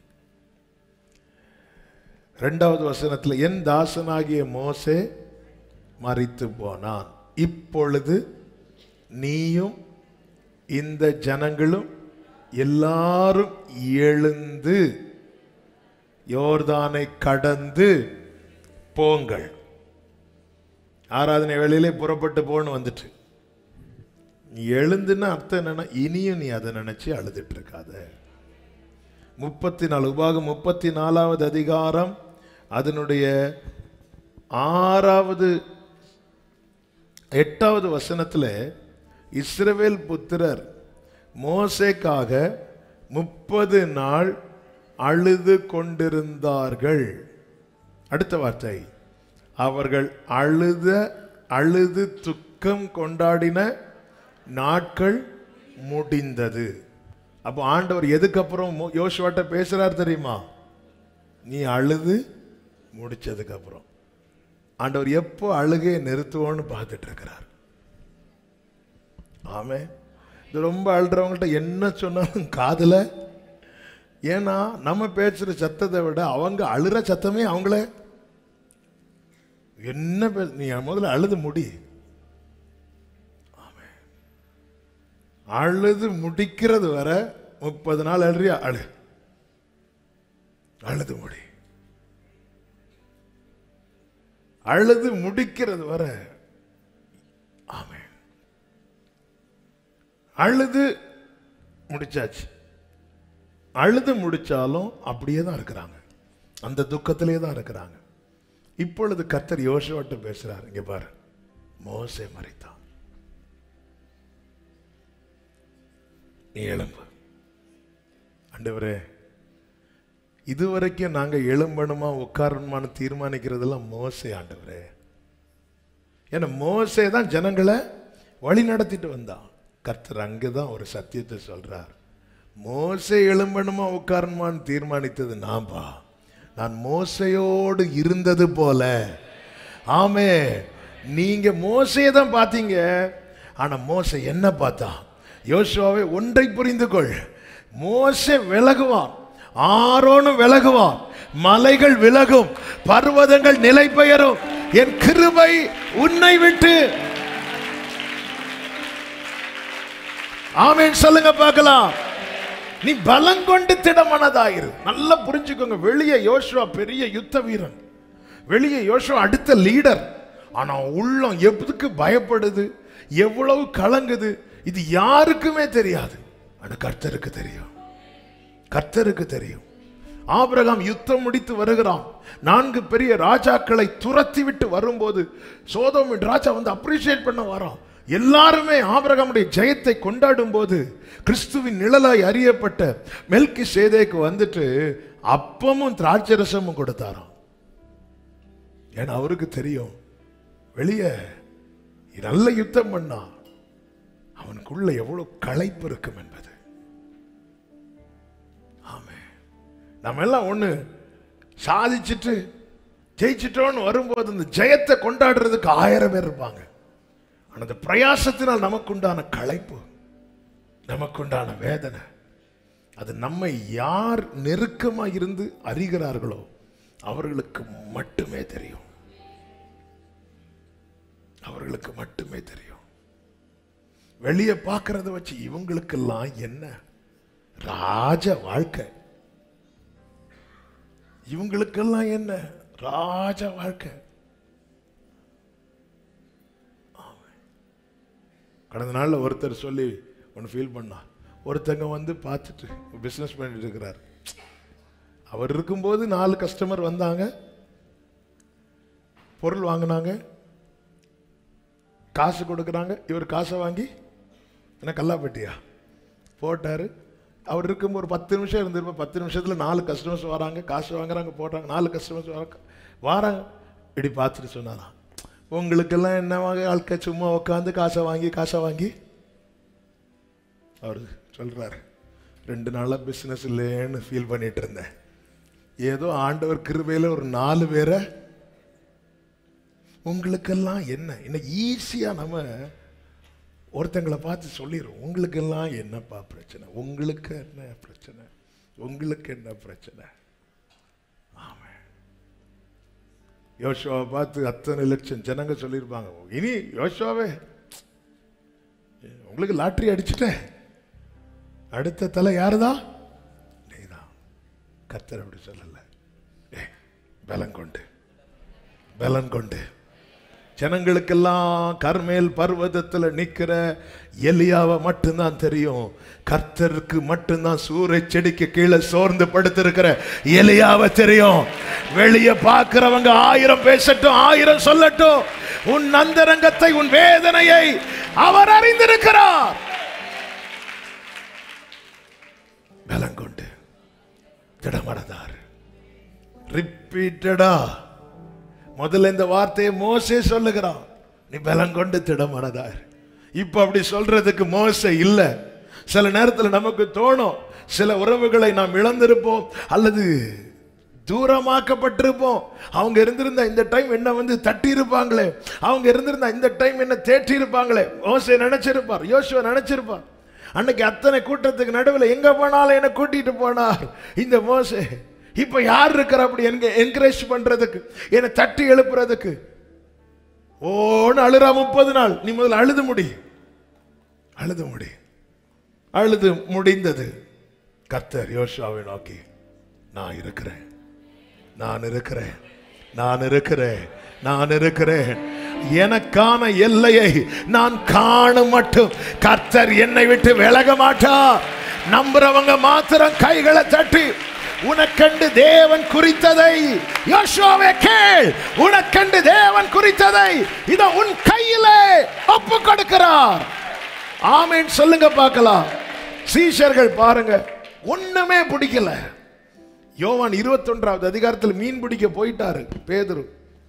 S2: இரண்டாவது வசனத்துல என் தாசனாகிய மோசே மரித்து போனான் இப்பொழுது நீயும் இந்த ஜனங்களும் எல்லாரும் எழுந்து யோர்தானை கடந்து போங்கள் ஆராதனை வேளையிலே புறப்பட்டு போன்னு வந்துட்டு நீ எழுந்துன்னா அர்த்தம் என்னன்னா இனியும் நீ அதை நினைச்சு அழுதுட்டு இருக்காத முப்பத்தி நாலு உபாகம் முப்பத்தி நாலாவது அதிகாரம் அதனுடைய ஆறாவது எட்டாவது வசனத்துல இஸ்ரவேல் புத்திரர் மோசேக்காக முப்பது நாள் அழுது கொண்டிருந்தார்கள் அடுத்த வார்த்தை அவர்கள் அழுத அழுது துக்கம் கொண்டாடின நாட்கள் முடிந்தது அப்போ ஆண்டவர் எதுக்கப்புறம் மோ- யோசுவாட்ட பேசுறார் தெரியுமா நீ அழுது முடிச்சதுக்கு அப்புறம் ஆண்டவர் எப்போ அழுகையை நிறுத்துவோன்னு பார்த்துட்டு இருக்கிறார் ஆமே இது ரொம்ப அழுறவங்கள்ட்ட என்ன சொன்னாலும் காதுல ஏன்னா நம்ம பேசுற சத்தத்தை விட அவங்க அழுற சத்தமே அவங்கள என்ன பே நீ முதல்ல அழுது முடி ஆமே. அழுது முடிக்கிறது வர முப்பது நாள் அழுறியா அழு அழுது முடி அழுது முடிக்கிறது வர ஆமே அழுது முடிச்சாச்சு அழுது முடிச்சாலும் அப்படியே தான் இருக்கிறாங்க அந்த துக்கத்திலே தான் இருக்கிறாங்க இப்பொழுது கர்த்தர் யோசுவாட்ட பேசுறார் இங்க பாரு மோசே மறைத்தான் நீ எழும்பு ஆண்டவரே இதுவரைக்கும் நாங்க எழும்பணுமா உட்காரணுமான்னு தீர்மானிக்கிறதெல்லாம் மோசே ஆண்டவரே ஏன்னா மோசே தான் ஜனங்களை வழி நடத்திட்டு வந்தான் கர்த்தர் அங்கதான் ஒரு சத்தியத்தை சொல்றார் மோசே எழும்பணுமா உட்காரணுமான்னு தீர்மானித்தது நான்பா நான் மோசையோடு இருந்தது போல ஆமே நீங்க மோசையை தான் பார்த்தீங்க ஆனா மோசை என்ன பார்த்தா யோசுவாவை ஒன்றை புரிந்து கொள் மோசே விலகுவான் ஆரோனும் விலகுவான் மலைகள் விலகும் பர்வதங்கள் நிலை பெயரும் என் கிருபை உன்னை விட்டு ஆமென் சொல்லுங்க பார்க்கலாம் நீ பலம் கொண்டு திடமனதாயிரு நல்லா புரிஞ்சுக்கோங்க வெளியே யோசுவா பெரிய யுத்த வீரன் வெளியே யோசுவா அடுத்த லீடர் ஆனா உள்ளம் எதுக்கு பயப்படுது எவ்வளவு கலங்குது இது யாருக்குமே தெரியாது ஆனா கர்த்தருக்கு தெரியும் கர்த்தருக்கு தெரியும் ஆபிரகாம் யுத்தம் முடித்து வருகிறான் நான்கு பெரிய ராஜாக்களை துரத்தி விட்டு வரும்போது சோதோமின் ராஜா வந்து அப்ரிஷியேட் பண்ண வரான் எல்லாருமே ஆபிரகாமுடைய ஜெயத்தை கொண்டாடும் போது கிறிஸ்துவின் நிழலாய் அறியப்பட்ட மெல்கி சேதேக்கு வந்துட்டு அப்பமும் திராட்சரசமும் கொடுத்தாராம் ஏன்னா அவருக்கு தெரியும் வெளியே நல்ல யுத்தம் பண்ணா அவனுக்குள்ள எவ்வளவு களைப்பு இருக்கும் என்பது ஆமே நம்ம எல்லாம் ஒண்ணு சாதிச்சுட்டு ஜெயிச்சிட்டோன்னு வரும்போது இந்த ஜெயத்தை கொண்டாடுறதுக்கு ஆயிரம் பேர் இருப்பாங்க ஆனா அந்த பிரயாசத்தினால் நமக்குண்டான களைப்பு நமக்குண்டான வேதனை அது நம்மை யார் நெருக்கமா இருந்து அறிகிறார்களோ அவர்களுக்கு மட்டுமே தெரியும் அவர்களுக்கு மட்டுமே தெரியும் வெளியே பார்க்கறத வச்சு இவங்களுக்கெல்லாம் என்ன ராஜ வாழ்க்கை இவங்களுக்கெல்லாம் என்ன ராஜ வாழ்க்கை ஆமென். கடந்த நாள்ல ஒருத்தர் சொல்லி ஒன்று ஃபீல் பண்ணா ஒருத்தங்க வந்து பார்த்துட்டு பிஸ்னஸ் பண்ணிட்டு இருக்கிறார் அவர் இருக்கும்போது நாலு கஸ்டமர் வந்தாங்க பொருள் வாங்கினாங்க காசு கொடுக்குறாங்க இவர் காசை வாங்கி என்ன கல்லாப்பட்டியா போட்டாரு அவர் இருக்கும் ஒரு பத்து நிமிஷம் இருந்திருப்போம் பத்து நிமிஷத்துல நாலு கஸ்டமர்ஸ் வராங்க காசு வாங்குறாங்க போடுறாங்க நாலு கஸ்டமர்ஸ் வராங்க வாராங்க இப்படி பார்த்துட்டு சொன்னாராம் உங்களுக்கெல்லாம் என்ன வாங்க ஆட்க சும்மா உட்காந்து காசை வாங்கி காசை வாங்கி அவர் சொல்றாரு ரெண்டு நாளா பிசினஸ் இல்லைன்னு ஃபீல் பண்ணிட்டு இருந்தேன் ஏதோ ஆண்டவர் கிருபையில ஒரு நாலு பேரை உங்களுக்கெல்லாம் என்ன இன்னைக்கு ஈஸியா நம்ம ஒருத்தங்களை பார்த்து சொல்லிடுறோம் உங்களுக்கெல்லாம் என்னப்பா பிரச்சனை உங்களுக்கு என்ன பிரச்சனை உங்களுக்கு என்ன பிரச்சனை ஆமா யோசுவாவை பார்த்து அத்தனை லட்சம் ஜனங்க சொல்லியிருப்பாங்க இனி யோசுவாவே உங்களுக்கு லாட்டரி அடிச்சிட்டேன் அடுத்த தலை யாருதான் நீதான் கர்த்தர் அப்படி சொல்லல ஏய், பலம் கொண்டு பலன் கொண்டு ஜனங்களுக்கெல்லாம் கர்மேல் பர்வதத்துல நிக்கிற எலியாவை மட்டும்தான் தெரியும் கர்த்தருக்கு மட்டும்தான் சூறை செடிக்கு கீழே சோர்ந்து படுத்திருக்கிற எலியாவை தெரியும் வெளியே பார்க்கிறவங்க ஆயிரம் பேசட்டும் ஆயிரம் சொல்லட்டும் உன் அந்தரங்கத்தை உன் வேதனையை அவர் அறிந்திருக்கிறார் பலங்கொண்டு திடமடதார் ரிப்பீட்டடா முதல்ல இந்த வார்த்தையை மோசே சொல்லுகிறான் நீ பலம் கொண்டு திடமனதார் இப்ப அப்படி சொல்றதுக்கு மோசே இல்ல சில நேரத்தில் நமக்கு தோணும் சில உறவுகளை நாம் இழந்திருப்போம் அல்லது தூரமாக்கப்பட்டிருப்போம் அவங்க இருந்திருந்தா இந்த டைம் என்ன வந்து தட்டி இருப்பாங்களே அவங்க இருந்திருந்தா இந்த டைம் என்ன தேற்றி இருப்பாங்களே மோசே நினைச்சிருப்பார் யோசுவா நினைச்சிருப்பார் அன்னைக்கு அத்தனை கூட்டத்துக்கு நடுவில் எங்க போனாலும் என்ன கூட்டிட்டு போனார் இந்த மோசே இப்ப யார் இருக்கிற அப்படி என்க என்கரேஜ் பண்றதுக்கு என்னை தட்டி எழுப்புறதுக்கு ஓன்னு அழுறா முப்பது நாள் நீ முதல்ல அழுது முடி அழுது முடி அழுது முடிந்தது கர்த்தர் யோசுவாவை நோக்கி நான் இருக்கிறேன் நான் இருக்கிறேன் நான் இருக்கிறேன் நான் இருக்கிறேன் எனக்கான எல்லையை நான் காணும் மட்டும் கர்த்தர் என்னை விட்டு விலக மாட்டார் நம்புறவங்க மாத்திரம் கைகளை தட்டி உனக்கண்டு தேவன் குறித்ததை யோசுவாவே கேள் உனக்கண்டு தேவன் குறித்ததை இத உன் கையிலே ஒப்பு கொடுக்கிறார் ஆமேன் சொல்லுங்க பார்க்கலாம் சீஷர்கள் பாருங்க ஒண்ணுமே பிடிக்கல யோவான் இருபத்தொன்றாவது அதிகாரத்தில் மீன் பிடிக்க போயிட்டாரு பேதுரு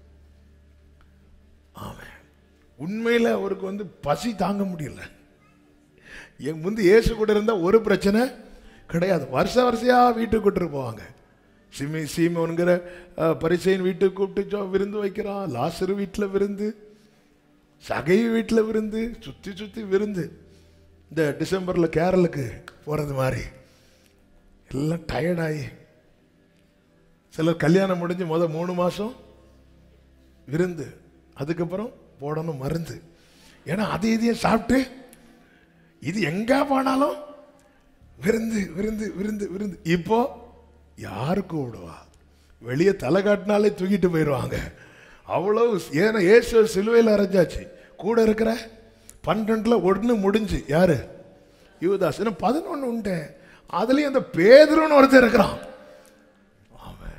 S2: ஆமென் உண்மையில அவருக்கு வந்து பசி தாங்க முடியல என் முந்தி இயேசு கூட இருந்தா ஒரு பிரச்சனை கிடையாது வருஷ வருஷயா வீட்டுக்கு கூட்டிட்டு போவாங்க சிமி சீமோனுங்கிற அஹ், பரிசையின் வீட்டுக்கு கூப்பிட்டு ஜோ- விருந்து வைக்கிறான் லாசரு வீட்டில் விருந்து சகை வீட்டில் விருந்து சுற்றி சுற்றி விருந்து இந்த டிசம்பரில் கேரளுக்கு போகிறது மாதிரி எல்லாம் டயர்டாகி சிலர் கல்யாணம் முடிஞ்சு முத மூணு மாதம் விருந்து அதுக்கப்புறம் போடணும் மருந்து ஏன்னா அது இதையும் சாப்பிட்டு இது எங்க போனாலும் விருந்து விருந்து விருந்து விருந்து இப்போ யாரு கூப்பிடுவா வெளியே தலை காட்டினாலே தூக்கிட்டு போயிடுவாங்க அவ்வளவு ஏன்னா இயேசு சிலுவையில் அரைஞ்சாச்சு கூட இருக்கிற பன்னெண்டுல ஒன்று முடிஞ்சு யாரு யுவதாஸ் இன்னும் பதினொன்று உண்டு அதுலயும் அந்த பேதுருன்னு ஒருத்தர் இருக்கிறான் அவன்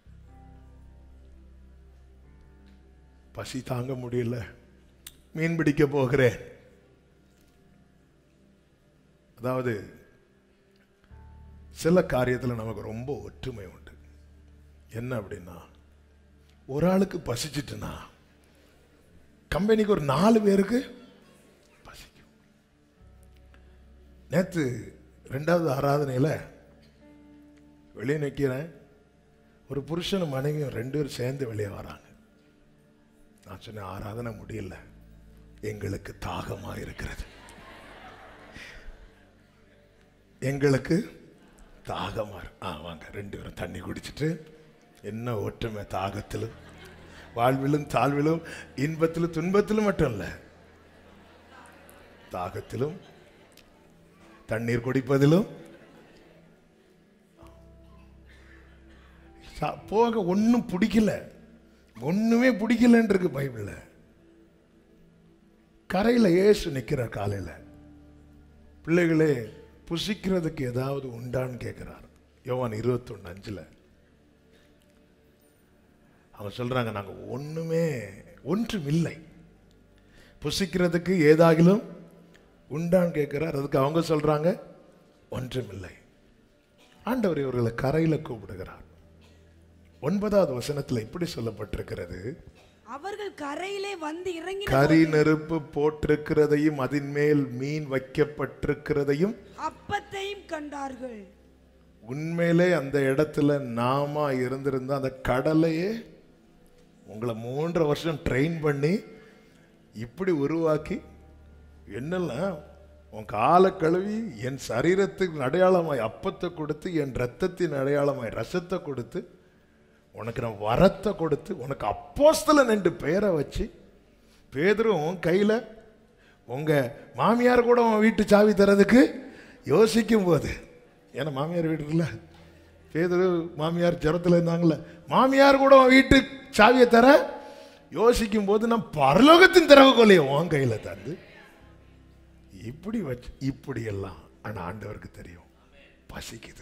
S2: பசி தாங்க முடியல மீன் பிடிக்க போகிறேன் அதாவது சில காரியத்தில் நமக்கு ரொம்ப ஒற்றுமை உண்டு என்ன அப்படின்னா ஒரு ஆளுக்கு பசிச்சிட்டுனா கம்பெனிக்கு ஒரு நாலு பேருக்கு பசிக்கும் நேத்து ரெண்டாவது ஆராதனையில் வெளியே நிற்கிறேன் ஒரு புருஷனும் மனைவியும் ரெண்டு பேரும் சேர்ந்து வெளியே வராங்க நான் சொன்னேன் ஆராதனை முடியல எங்களுக்கு தாகமா இருக்கிறது எங்களுக்கு தாகமா இருக்கு. ஆ வாங்க ரெண்டு பேரும் தண்ணி குடிச்சிட்டு என்ன ஒற்றுமை தாகத்திலும் வாழ்விலும் தாழ்விலும் இன்பத்திலும் துன்பத்திலும் மட்டும் இல்ல தாகத்திலும் தண்ணீர் குடிப்பதிலும் சா- போக ஒன்றும் பிடிக்கல ஒண்ணுமே பிடிக்கலன்னு இருக்கு பைபிள்ல கரையில இயேசு நிக்கிறார் காலையில பிள்ளைகளே புசிக்கிறதுக்கு ஏதாவது உண்டான்னு கேட்கிறார் யோவான் இருபத்தொன்னு அஞ்சுல அவங்க சொல்றாங்க நாங்க ஒண்ணுமே ஒன்றும் இல்லை புசிக்கிறதுக்கு ஏதாகிலும் உண்டான்னு கேட்கிறார் அதுக்கு அவங்க சொல்றாங்க ஒன்றும் இல்லை ஆண்டவர் இவர்களை கரையில கூப்பிடுகிறார் ஒன்பதாவது வசனத்துல இப்படி சொல்லப்பட்டிருக்கிறது
S3: அவர்கள் கரையிலே வந்து இறங்கின
S2: கரி
S3: போது
S2: நெருப்பு போட்டிருக்கிறதையும் அதன் மேல் மீன் வைக்கப்பட்டிருக்கிறதையும்
S3: அப்பத்தையும் கண்டார்கள்
S2: உண்மையிலே அந்த இடத்துல நாம இருந்திருந்தா அந்த கடலையே உங்களை மூன்றரை வருஷம் ட்ரெயின் பண்ணி இப்படி உருவாக்கி என்னெல்லாம் உன் காலை கழுவி என் சரீரத்துக்கு அடையாளமாய் அப்பத்தை கொடுத்து என் ரத்தத்தின் அடையாளமாய் ரசத்தை கொடுத்து உனக்கு நான் வரத்தை கொடுத்து உனக்கு அப்போஸ்தலன் என்று பெயரை வச்சு பேதரும் உன் கையில் உங்க மாமியார் கூட உன் வீட்டு சாவி தரதுக்கு யோசிக்கும் போது ஏன்னா மாமியார் வீடு இருக்குல்ல பேதரு மாமியார் ஜரத்தில் இருந்தாங்கல்ல மாமியார் கூட உன் வீட்டு சாவியை தர யோசிக்கும் போது நான் பரலோகத்தின் திறவுகோலையை உன் கையில தந்து இப்படி வச்சு இப்படி எல்லாம் ஆனா ஆண்டவருக்கு தெரியும் பசிக்குது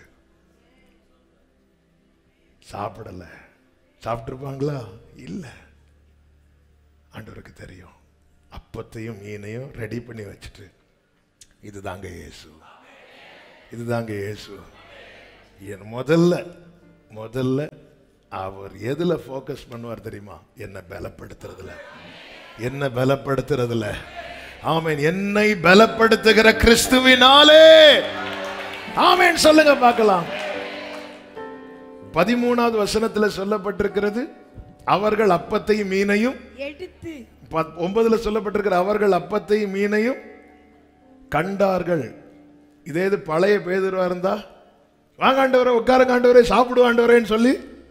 S2: சாப்பிடல சாப்பிட்டுருப்பாங்களா இல்ல ஆண்டவருக்கு தெரியும் அப்பத்தையும் மீனையும் ரெடி பண்ணி வச்சுட்டு இதுதாங்க இயேசு இதுதாங்க இயேசு என் முதல்ல முதல்ல அவர் எதுல ஃபோக்கஸ் பண்ணுவார் தெரியுமா என்ன பலப்படுத்துறதுல என்ன பலப்படுத்துறதுல ஆமென் என்னை பலப்படுத்துகிற கிறிஸ்துவினாலே ஆமென் சொல்லுங்க பார்க்கலாம் பதிமூணாவது வசனத்துல சொல்லப்பட்டிருக்கிறது அவர்கள் அப்பத்தையும் மீனையும்
S3: எடுத்து
S2: பத்- ஒன்பதுல சொல்லப்பட்டிருக்கிற அவர்கள் அப்பத்தையும் மீனையும் கண்டார்கள் இதே இது பழைய பேதுருவா இருந்தா வாங்க ஆண்டவரே உட்காருங்க ஆண்டவரே சாப்பிடுவா ஆண்டவரேன்னு சொல்லி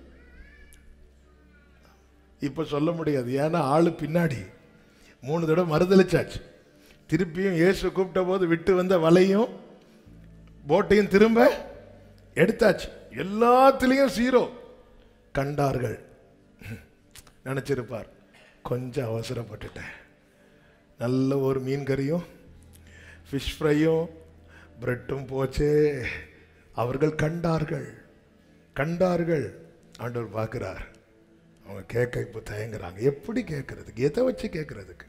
S2: இப்ப சொல்ல முடியாது ஏன்னா ஆளு பின்னாடி மூணு தடவை மறுதளிச்சாச்சு திருப்பியும் இயேசு கூப்பிட்ட போது விட்டு வந்த வலையும் போட்டையும் திரும்ப எடுத்தாச்சு எல்லாத்துலேயும் சீரோ கண்டார்கள் நினைச்சிருப்பார் கொஞ்சம் அவசரப்பட்டுட்டேன் நல்ல ஒரு மீன் கறியும் ஃபிஷ் ஃப்ரையும் பிரெட்டும் போச்சே அவர்கள் கண்டார்கள் கண்டார்கள் ஆண்டவர் பார்க்கிறார் அவங்க கேட்க இப்போ தயங்குறாங்க எப்படி கேட்கறதுக்கு எதை வச்சு கேட்கறதுக்கு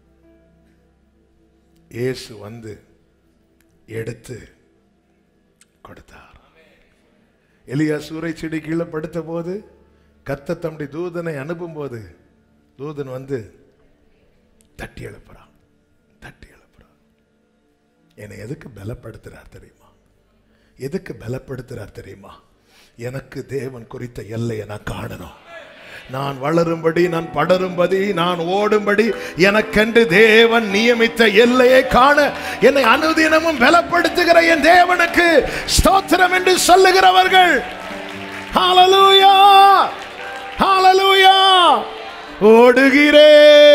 S2: இயேசு வந்து எடுத்து கொடுத்தார் எலியா சூறை செடி கீழே படுத்த போது கர்த்தர் தம்முடைய தூதனை அனுப்பும் போது தூதன் வந்து தட்டி எழுப்புறான் தட்டி எழுப்புறான் என்னை எதுக்கு பலப்படுத்துறார் தெரியுமா எதுக்கு பலப்படுத்துறார் தெரியுமா எனக்கு தேவன் குறித்த எல்லையை நான் காணணும் நான் வளரும்படி நான் படரும்படி நான் ஓடும்படி எனக்கென்று தேவன் நியமித்த எல்லையை காண என்னை அனுதினமும் பலப்படுத்துகிற என் தேவனுக்கு ஸ்தோத்திரம் என்று சொல்லுகிறவர்கள் ஹalleluya ஹalleluya ஓடுகிறே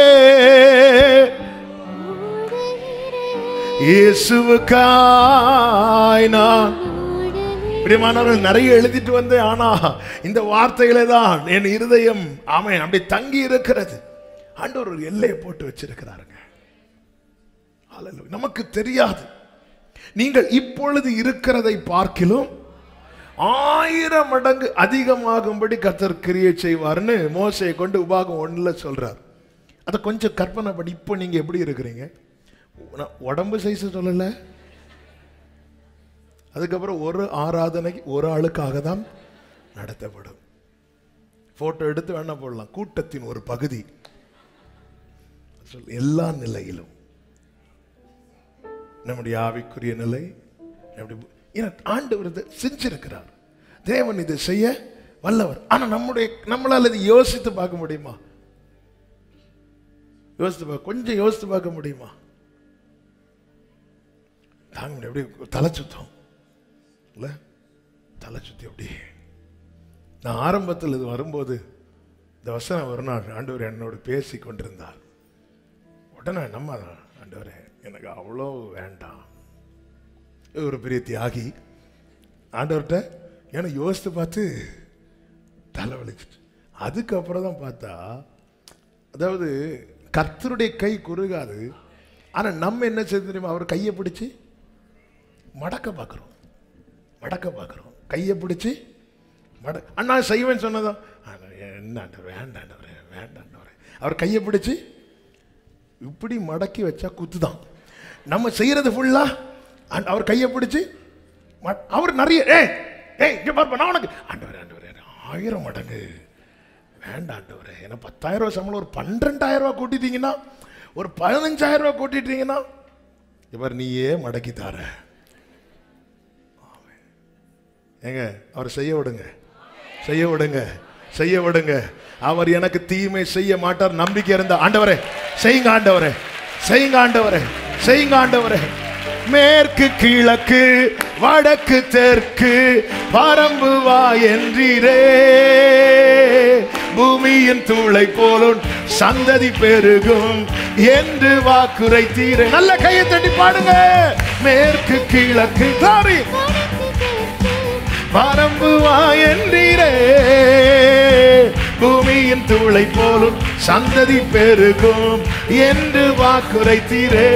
S2: இயேசுவுக்காய் நான் பிரியமானவர்கள் நிறைய எழுதிட்டு வந்து ஆனா இந்த வார்த்தைகளே தான் என் இருதயம் ஆமென் அப்படி தங்கி இருக்கிறது ஆண்டவர் ஒரு எல்லையை போட்டு வச்சிருக்கிறாருங்க ஹalleluya. நமக்கு தெரியாது நீங்கள் இப்பொழுது இருக்கிறதை பார்க்கிலும் ஆயிரம் மடங்கு அதிகமாகும்படி கத்தர் கிரியை செய்வார்னு மோசையை கொண்டு உபாகம் ஒண்ணுல சொல்றார் அதை கொஞ்சம் கற்பனை பண்ணி இப்போ நீங்க எப்படி இருக்கிறீங்க நான் உடம்பு சைஸ் சொல்லல அதுக்கப்புறம் ஒரு ஆராதனைக்கு ஒரு ஆளுக்காக தான் நடத்தப்படும் போட்டோ எடுத்து வேணா போடலாம் கூட்டத்தின் ஒரு பகுதி சொல் எல்லா நிலையிலும் நம்முடைய ஆவிக்குரிய நிலை நம்முடைய பு- ஏன்னா ஆண்டவர் இதை செஞ்சிருக்கிறார் தேவன் இதை செய்ய வல்லவர் ஆனா நம்முடைய நம்மளால இதை யோசித்து பார்க்க முடியுமா யோசித்து பார்க்க கொஞ்சம் யோசித்து பார்க்க முடியுமா தாங்க முடியும் அப்படியே தலை சுத்தம் இல்ல தலை சுத்தி அப்படி நான் ஆரம்பத்தில் இது வரும்போது இந்த வசனம் ஒரு நாள் ஆண்டவர் என்னோடு பேசி கொண்டிருந்தார் உடனே நம்ம ஆண்டவரே எனக்கு அவ்வளோ வேண்டாம் இது ஒரு பெரிய தியாகி ஆண்டவர்கிட்ட ஏன்னா யோசித்து பார்த்து தலைவலிச்சிட்டு அதுக்கப்புறம் தான் பார்த்தா அதாவது கர்த்தருடைய கை குறுகாது ஆனா நம்ம என்ன செய்ய தெரியுமா அவர் கையை பிடிச்சி மடக்க பார்க்குறோம் மடக்க பார்க்குறோம் கையை பிடிச்சி மட அண்ணா செய்வேன் சொன்னதும் ஆனா, என்ன ஆண்டவரே, வேண்டாண்டவரே வேண்டாண்டவரே அவர் கையை பிடிச்சி இப்படி மடக்கி வச்சா குத்து தான் நம்ம செய்யறது ஃபுல்லா அவர் கையை பிடிச்சி ம- அவர் நிறைய ஏய் ஏய் இங்க பாருப்பா நான் உனக்கு ஆண்டவரே ஆண்டவரே ஆயிரம் மடங்கு வேண்டாம் ஆண்டவரே ஏன்னா பத்தாயிரம் ரூபாய் சம்பளம் ஒரு பன்னிரெண்டாயிரம் ரூபாய் கூட்டிட்டீங்கன்னா ஒரு பதினஞ்சாயிரம் ரூபாய் கூட்டிட்டீங்கன்னா இவர் நீயே மடக்கி தார ஆமென். ஏங்க அவர் செய்ய விடுங்க செய்ய விடுங்க செய்ய விடுங்க அவர் எனக்கு தீமை செய்ய மாட்டார் நம்பிக்கை இருந்த ஆண்டவரே செய்யுங்க ஆண்டவரே செய்யுங்க ஆண்டவரே செய்யுங்க ஆண்டவரே மேற்கு கிழக்கு வடக்கு தெற்கு பரம்பு வா என்றீரே பூமியின் தூளை போலும் சந்ததி பெருகும் என்று வாக்குரைத்தீரே நல்ல கையை தட்டி பாடுங்க மேற்கு கிழக்கு சாரி பரம்பு வா என்றீரே பூமியின் தூளை போலும் சந்ததி பெருகும் என்று வாக்குரைத்தீரே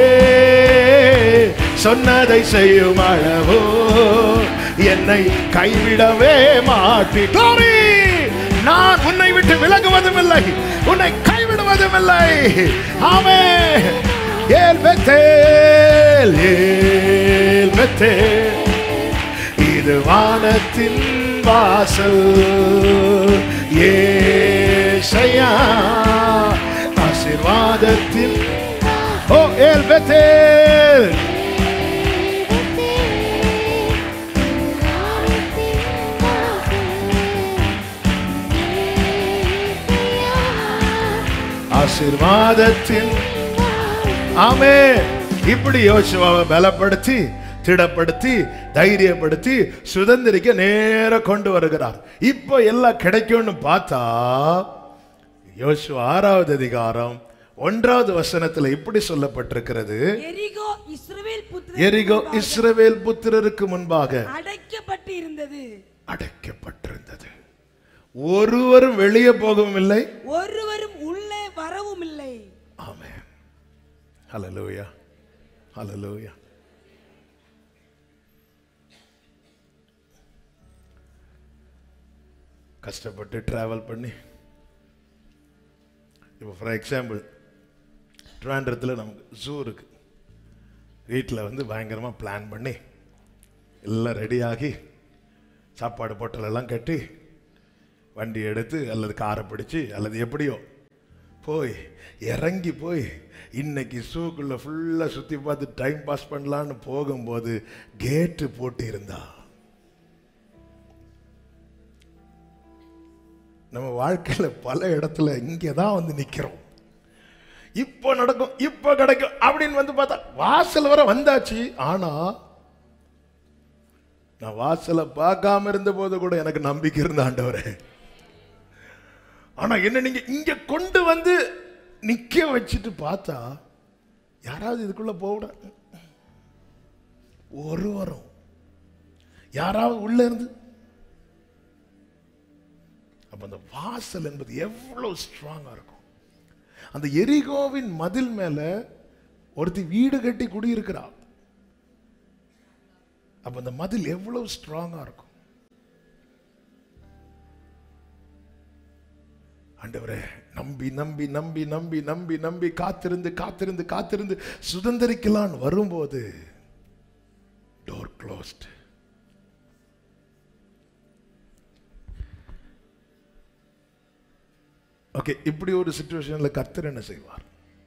S2: சொன்னதை செய்யும் அளவோ என்னை கைவிடவே மாட்டி Glory! நான் உன்னை விட்டு விலகுவதும் இல்லை உன்னை கைவிடுவதும் இல்லை ஆமே ஏல் பெத்தேல் ஏல் பெத்தேல் இது வானத்தின் வாசல் ஏசையா ஆசீர்வாதத்தின் ஓ ஏல் பெத்தேல் ஆசீர்வாதத்தின் ஆமே இப்படி யோசுவாவை பலப்படுத்தி திடப்படுத்தி தைரியப்படுத்தி சுதந்திரிக்க நேர கொண்டு வருகிறார் இப்போ எல்லாம் கிடைக்கும்னு பார்த்தா யோசுவா ஆறாவது அதிகாரம் ஒன்றாவது வசனத்துல இப்படி சொல்லப்பட்டிருக்கிறது
S3: எரிகோ இஸ்ரவேல் புத்திரருக்கு
S2: எரிகோ
S3: முன்பாக
S2: இஸ்ரவேல் புத்திரருக்கு முன்பாக
S3: அடைக்கப்பட்டு இருந்தது
S2: அடைக்கப்பட்டிருந்தது ஒருவரும் வெளியே போகவும் இல்லை
S3: ஒருவரும் உள்ளே வரவும் இல்லை
S2: ஆமென் ஹalleluya ஹalleluya கஷ்டப்பட்டு டிராவல் பண்ணி இப்போ ஃபார் எக்ஸாம்பிள் ட்ராண்டரத்தில் நமக்கு ஜூ இருக்கு வீட்டில் வந்து பயங்கரமாக பிளான் பண்ணி எல்லாம் ரெடியாகி சாப்பாடு பொட்டல் எல்லாம் கட்டி வண்டி எடுத்து அல்லது காரை பிடிச்சு அல்லது எப்படியோ போய் இறங்கி போய் இன்னைக்கு ஷூக்குள்ள ஃபுல்லாக சுற்றி பார்த்து டைம் பாஸ் பண்ணலான்னு போகும்போது கேட்டு போட்டு இருந்தா நம்ம வாழ்க்கையில் பல இடத்துல இங்கே தான் வந்து நிற்கிறோம் இப்போ நடக்கும் இப்போ கிடைக்கும் அப்படின்னு வந்து பார்த்தா வாசல் வர வந்தாச்சு ஆனா நான் வாசலை பார்க்காம இருந்த போது கூட எனக்கு நம்பிக்கை இருந்த ஆண்டவரே ஆனா என்ன நீங்க இங்க கொண்டு வந்து நிக்க வச்சுட்டு பார்த்தா யாராவது இதுக்குள்ள போட ஒருவரும் யாராவது உள்ள இருந்து அப்ப அந்த வாசல் என்பது எவ்வளவு ஸ்ட்ராங்கா இருக்கும் அந்த எரிகோவின் மதில் மேல ஒருத்தி வீடு கட்டி குடியிருக்கிறா அப்ப அந்த மதில் எவ்வளவு ஸ்ட்ராங்கா இருக்கும் ஆண்டவரே நம்பி நம்பி நம்பி நம்பி நம்பி நம்பி காத்திருந்து காத்திருந்து காத்திருந்து சுதந்திரிக்கலான்னு வரும்போது டோர் க்ளோஸ்ட் ஓகே இப்படி ஒரு சுச்சுவேஷன்ல கர்த்தர் என்ன செய்வார்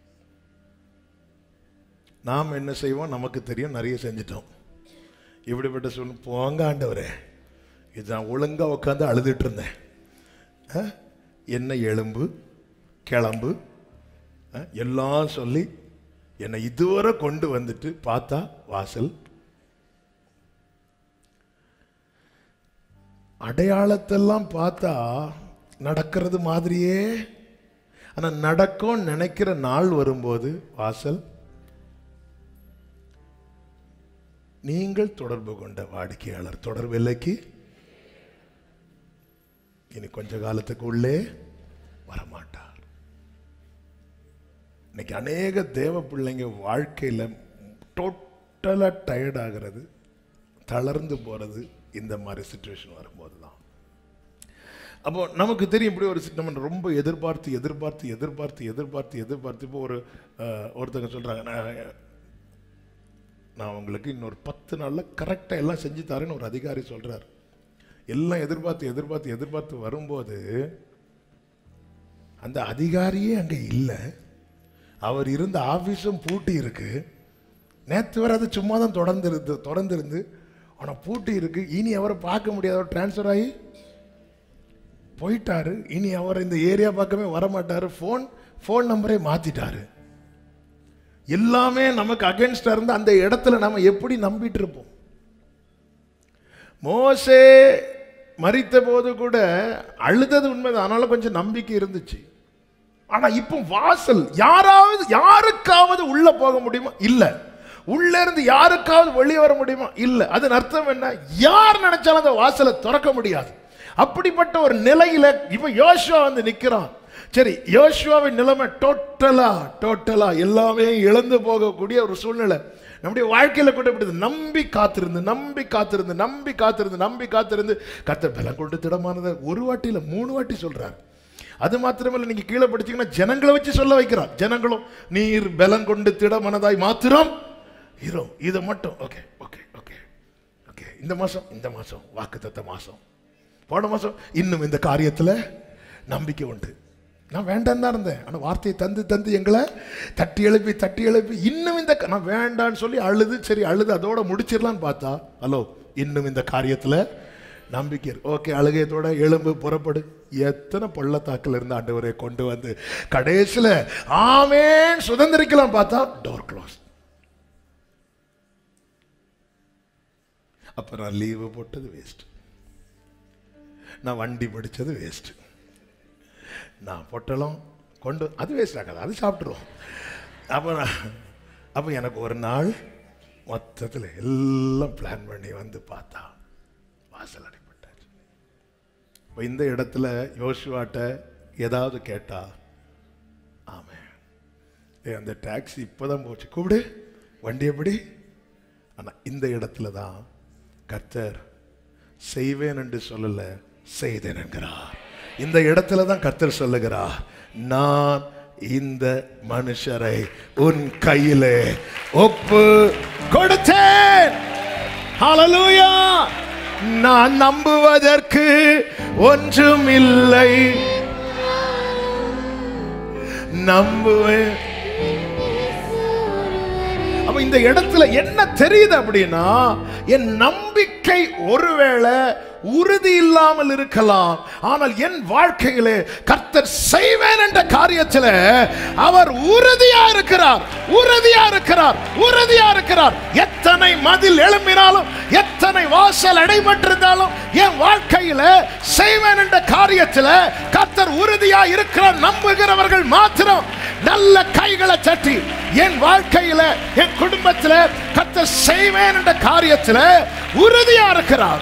S2: நாம் என்ன செய்வோம் நமக்கு தெரியும் நிறைய செஞ்சிட்டோம் இப்படிப்பட்ட சொல்லு போங்க ஆண்டவரே இது நான் ஒழுங்கா உட்காந்து அழுதுட்டு இருந்தேன் ஆ? என்ன எலும்பு கிளம்பு ஆ? எல்லாம் சொல்லி என்னை இதுவரை கொண்டு வந்துட்டு பார்த்தா வாசல் அடையாளத்தெல்லாம் பார்த்தா நடக்கிறது மாதிரியே ஆனா நடக்கும் நினைக்கிற நாள் வரும்போது வாசல் நீங்கள் தொடர்பு கொண்ட வாடிக்கையாளர் தொடர் விலைக்கு இனி கொஞ்ச காலத்துக்கு உள்ளே வரமாட்டார் இன்னைக்கு அநேக தேவ பிள்ளைங்க வாழ்க்கையில டோட்டலா டயர்ட் ஆகிறது தளர்ந்து போறது இந்த மாதிரி சுச்சுவேஷன் வரும்போது தான் அப்போ நமக்கு தெரியும் இப்படி ஒரு sit- நம்ம ரொம்ப எதிர்பார்த்து எதிர்பார்த்து எதிர்பார்த்து எதிர்பார்த்து எதிர்பார்த்து இப்போ ஒரு அஹ், ஒருத்தங்க சொல்றாங்க நான் நான் உங்களுக்கு இன்னொரு பத்து நாள்ல கரெக்டாக எல்லாம் செஞ்சு தரேன்னு ஒரு அதிகாரி சொல்றார் எல்லாம் எதிர்பார்த்து எதிர்பார்த்து எதிர்பார்த்து வரும்போது அந்த அதிகாரியே அங்க இல்லை அவர் இருந்த ஆபீஸும் பூட்டி இருக்கு நேற்று வரை அது சும்மா தான் தொடர்ந்து இருந்து தொடர்ந்து ஆனால் பூட்டி இருக்கு இனி அவரை பார்க்க முடியாது அவர் டிரான்ஸ்ஃபர் ஆகி போயிட்டாரு இனி அவர் இந்த ஏரியா பக்கமே வர மாட்டாரு ஃபோன் ஃபோன் நம்பரே மாத்திட்டாரு எல்லாமே நமக்கு அகைன்ஸ்டா இருந்து அந்த இடத்துல நம்ம எப்படி நம்பிட்டு இருப்போம் மோசே மரித்த போது கூட அழுதது உண்மைதான் ஆனாலும் கொஞ்சம் நம்பிக்கை இருந்துச்சு ஆனா இப்போ வாசல் யாராவது யாருக்காவது உள்ள போக முடியுமா இல்ல உள்ள இருந்து யாருக்காவது வெளியே வர முடியுமா இல்ல அதன் அர்த்தம் என்ன யார் நினைச்சாலும் அந்த வாசலை திறக்க முடியாது அப்படிப்பட்ட ஒரு நிலையில இப்ப யோசுவா வந்து நிக்கிறான் சரி யோசுவாவின் நிலைமை டோட்டலா டோட்டலா எல்லாமே இழந்து போகக்கூடிய ஒரு சூழ்நிலை நம்முடைய வாழ்க்கையில கூட இப்படி இது. நம்பி காத்திருந்து நம்பி காத்திருந்து நம்பி காத்திருந்து நம்பி காத்திருந்து கத்த பலம் கொண்டு திடமானதை ஒரு வாட்டி இல்ல மூணு வாட்டி சொல்றாரு அது மாத்திரமல்ல நீங்க கீழே படிச்சீங்கன்னா ஜனங்களை வச்சு சொல்ல வைக்கிறார் ஜனங்களும் நீர் பலம் கொண்டு திடமனதாய் மாத்திரம் இரும் இது மட்டும் ஓகே ஓகே ஓகே ஓகே இந்த மாசம் இந்த மாசம் வாக்குத்தத்த மாசம் போன மாசம் இன்னும் இந்த காரியத்துல நம்பிக்கை உண்டு நான் வேண்டாம் தான் இருந்தேன் ஆனா வார்த்தையை தந்து தந்து எங்களை தட்டி எழுப்பி தட்டி எழுப்பி இன்னும் இந்த க- நான் வேண்டான்னு சொல்லி அழுது சரி அழுது அதோட முடிச்சிடலான்னு பார்த்தா ஹலோ இன்னும் இந்த காரியத்துல நம்பிக்கை இருக்கு ஓகே அழுகையத்தோட எலும்பு புறப்படு எத்தனை பள்ளத்தாக்குல இருந்து ஆண்டவரை கொண்டு வந்து கடைசியில ஆமேன் சுதந்திரிக்கலாம் பார்த்தா டோர் க்ளோஸ் அப்ப நான் லீவு போட்டது வேஸ்ட் நான் வண்டி படிச்சது வேஸ்ட் நான் பொட்டலம் கொண்டு அது வேஸ்ட் ஆகாது அது சாப்பிட்ருவோம் அப்போ நான் அப்போ எனக்கு ஒரு நாள் மொத்தத்தில் எல்லாம் பிளான் பண்ணி வந்து பார்த்தா வாசல் அடிப்பட்டாச்சு இப்போ இந்த இடத்துல யோசுவாட்ட ஏதாவது கேட்டா ஆமே ஏய் அந்த டாக்ஸி இப்போதான் போச்சு கூப்பிடு வண்டி எப்படி ஆனால் இந்த இடத்துல தான் கர்த்தர் செய்வேன் என்று சொல்லல செய்தேன் என்கிறார் இந்த இடத்துல தான் கர்த்தர் சொல்லுகிறார் நான் இந்த மனுஷரை உன் கையிலே ஒப்பு கொடுத்தேன் ஹalleluya நான் நம்புவதற்கு ஒன்றும் இல்லை நம்புவேன் அப்ப இந்த இடத்துல என்ன தெரியுது அப்படின்னா என் நம்பிக்கை ஒருவேளை உறுதி இல்லாமல் இருக்கலாம் ஆனால் என் வாழ்க்கையிலே கர்த்தர் செய்வேன் என்ற காரியத்தில் அவர் உறுதியா இருக்கிறார் உறுதியா இருக்கிறார் உறுதியா இருக்கிறார் எத்தனை மதில் எழும்பினாலும் எத்தனை வாசல் அடைபட்டிருந்தாலும் என் வாழ்க்கையில செய்வேன் என்ற காரியத்தில் கர்த்தர் உறுதியா இருக்கிறார் நம்புகிறவர்கள் மாத்திரம் நல்ல கைகளை தட்டி என் வாழ்க்கையில என் குடும்பத்தில் கர்த்தர் செய்வேன் என்ற காரியத்தில் உறுதியா இருக்கிறார்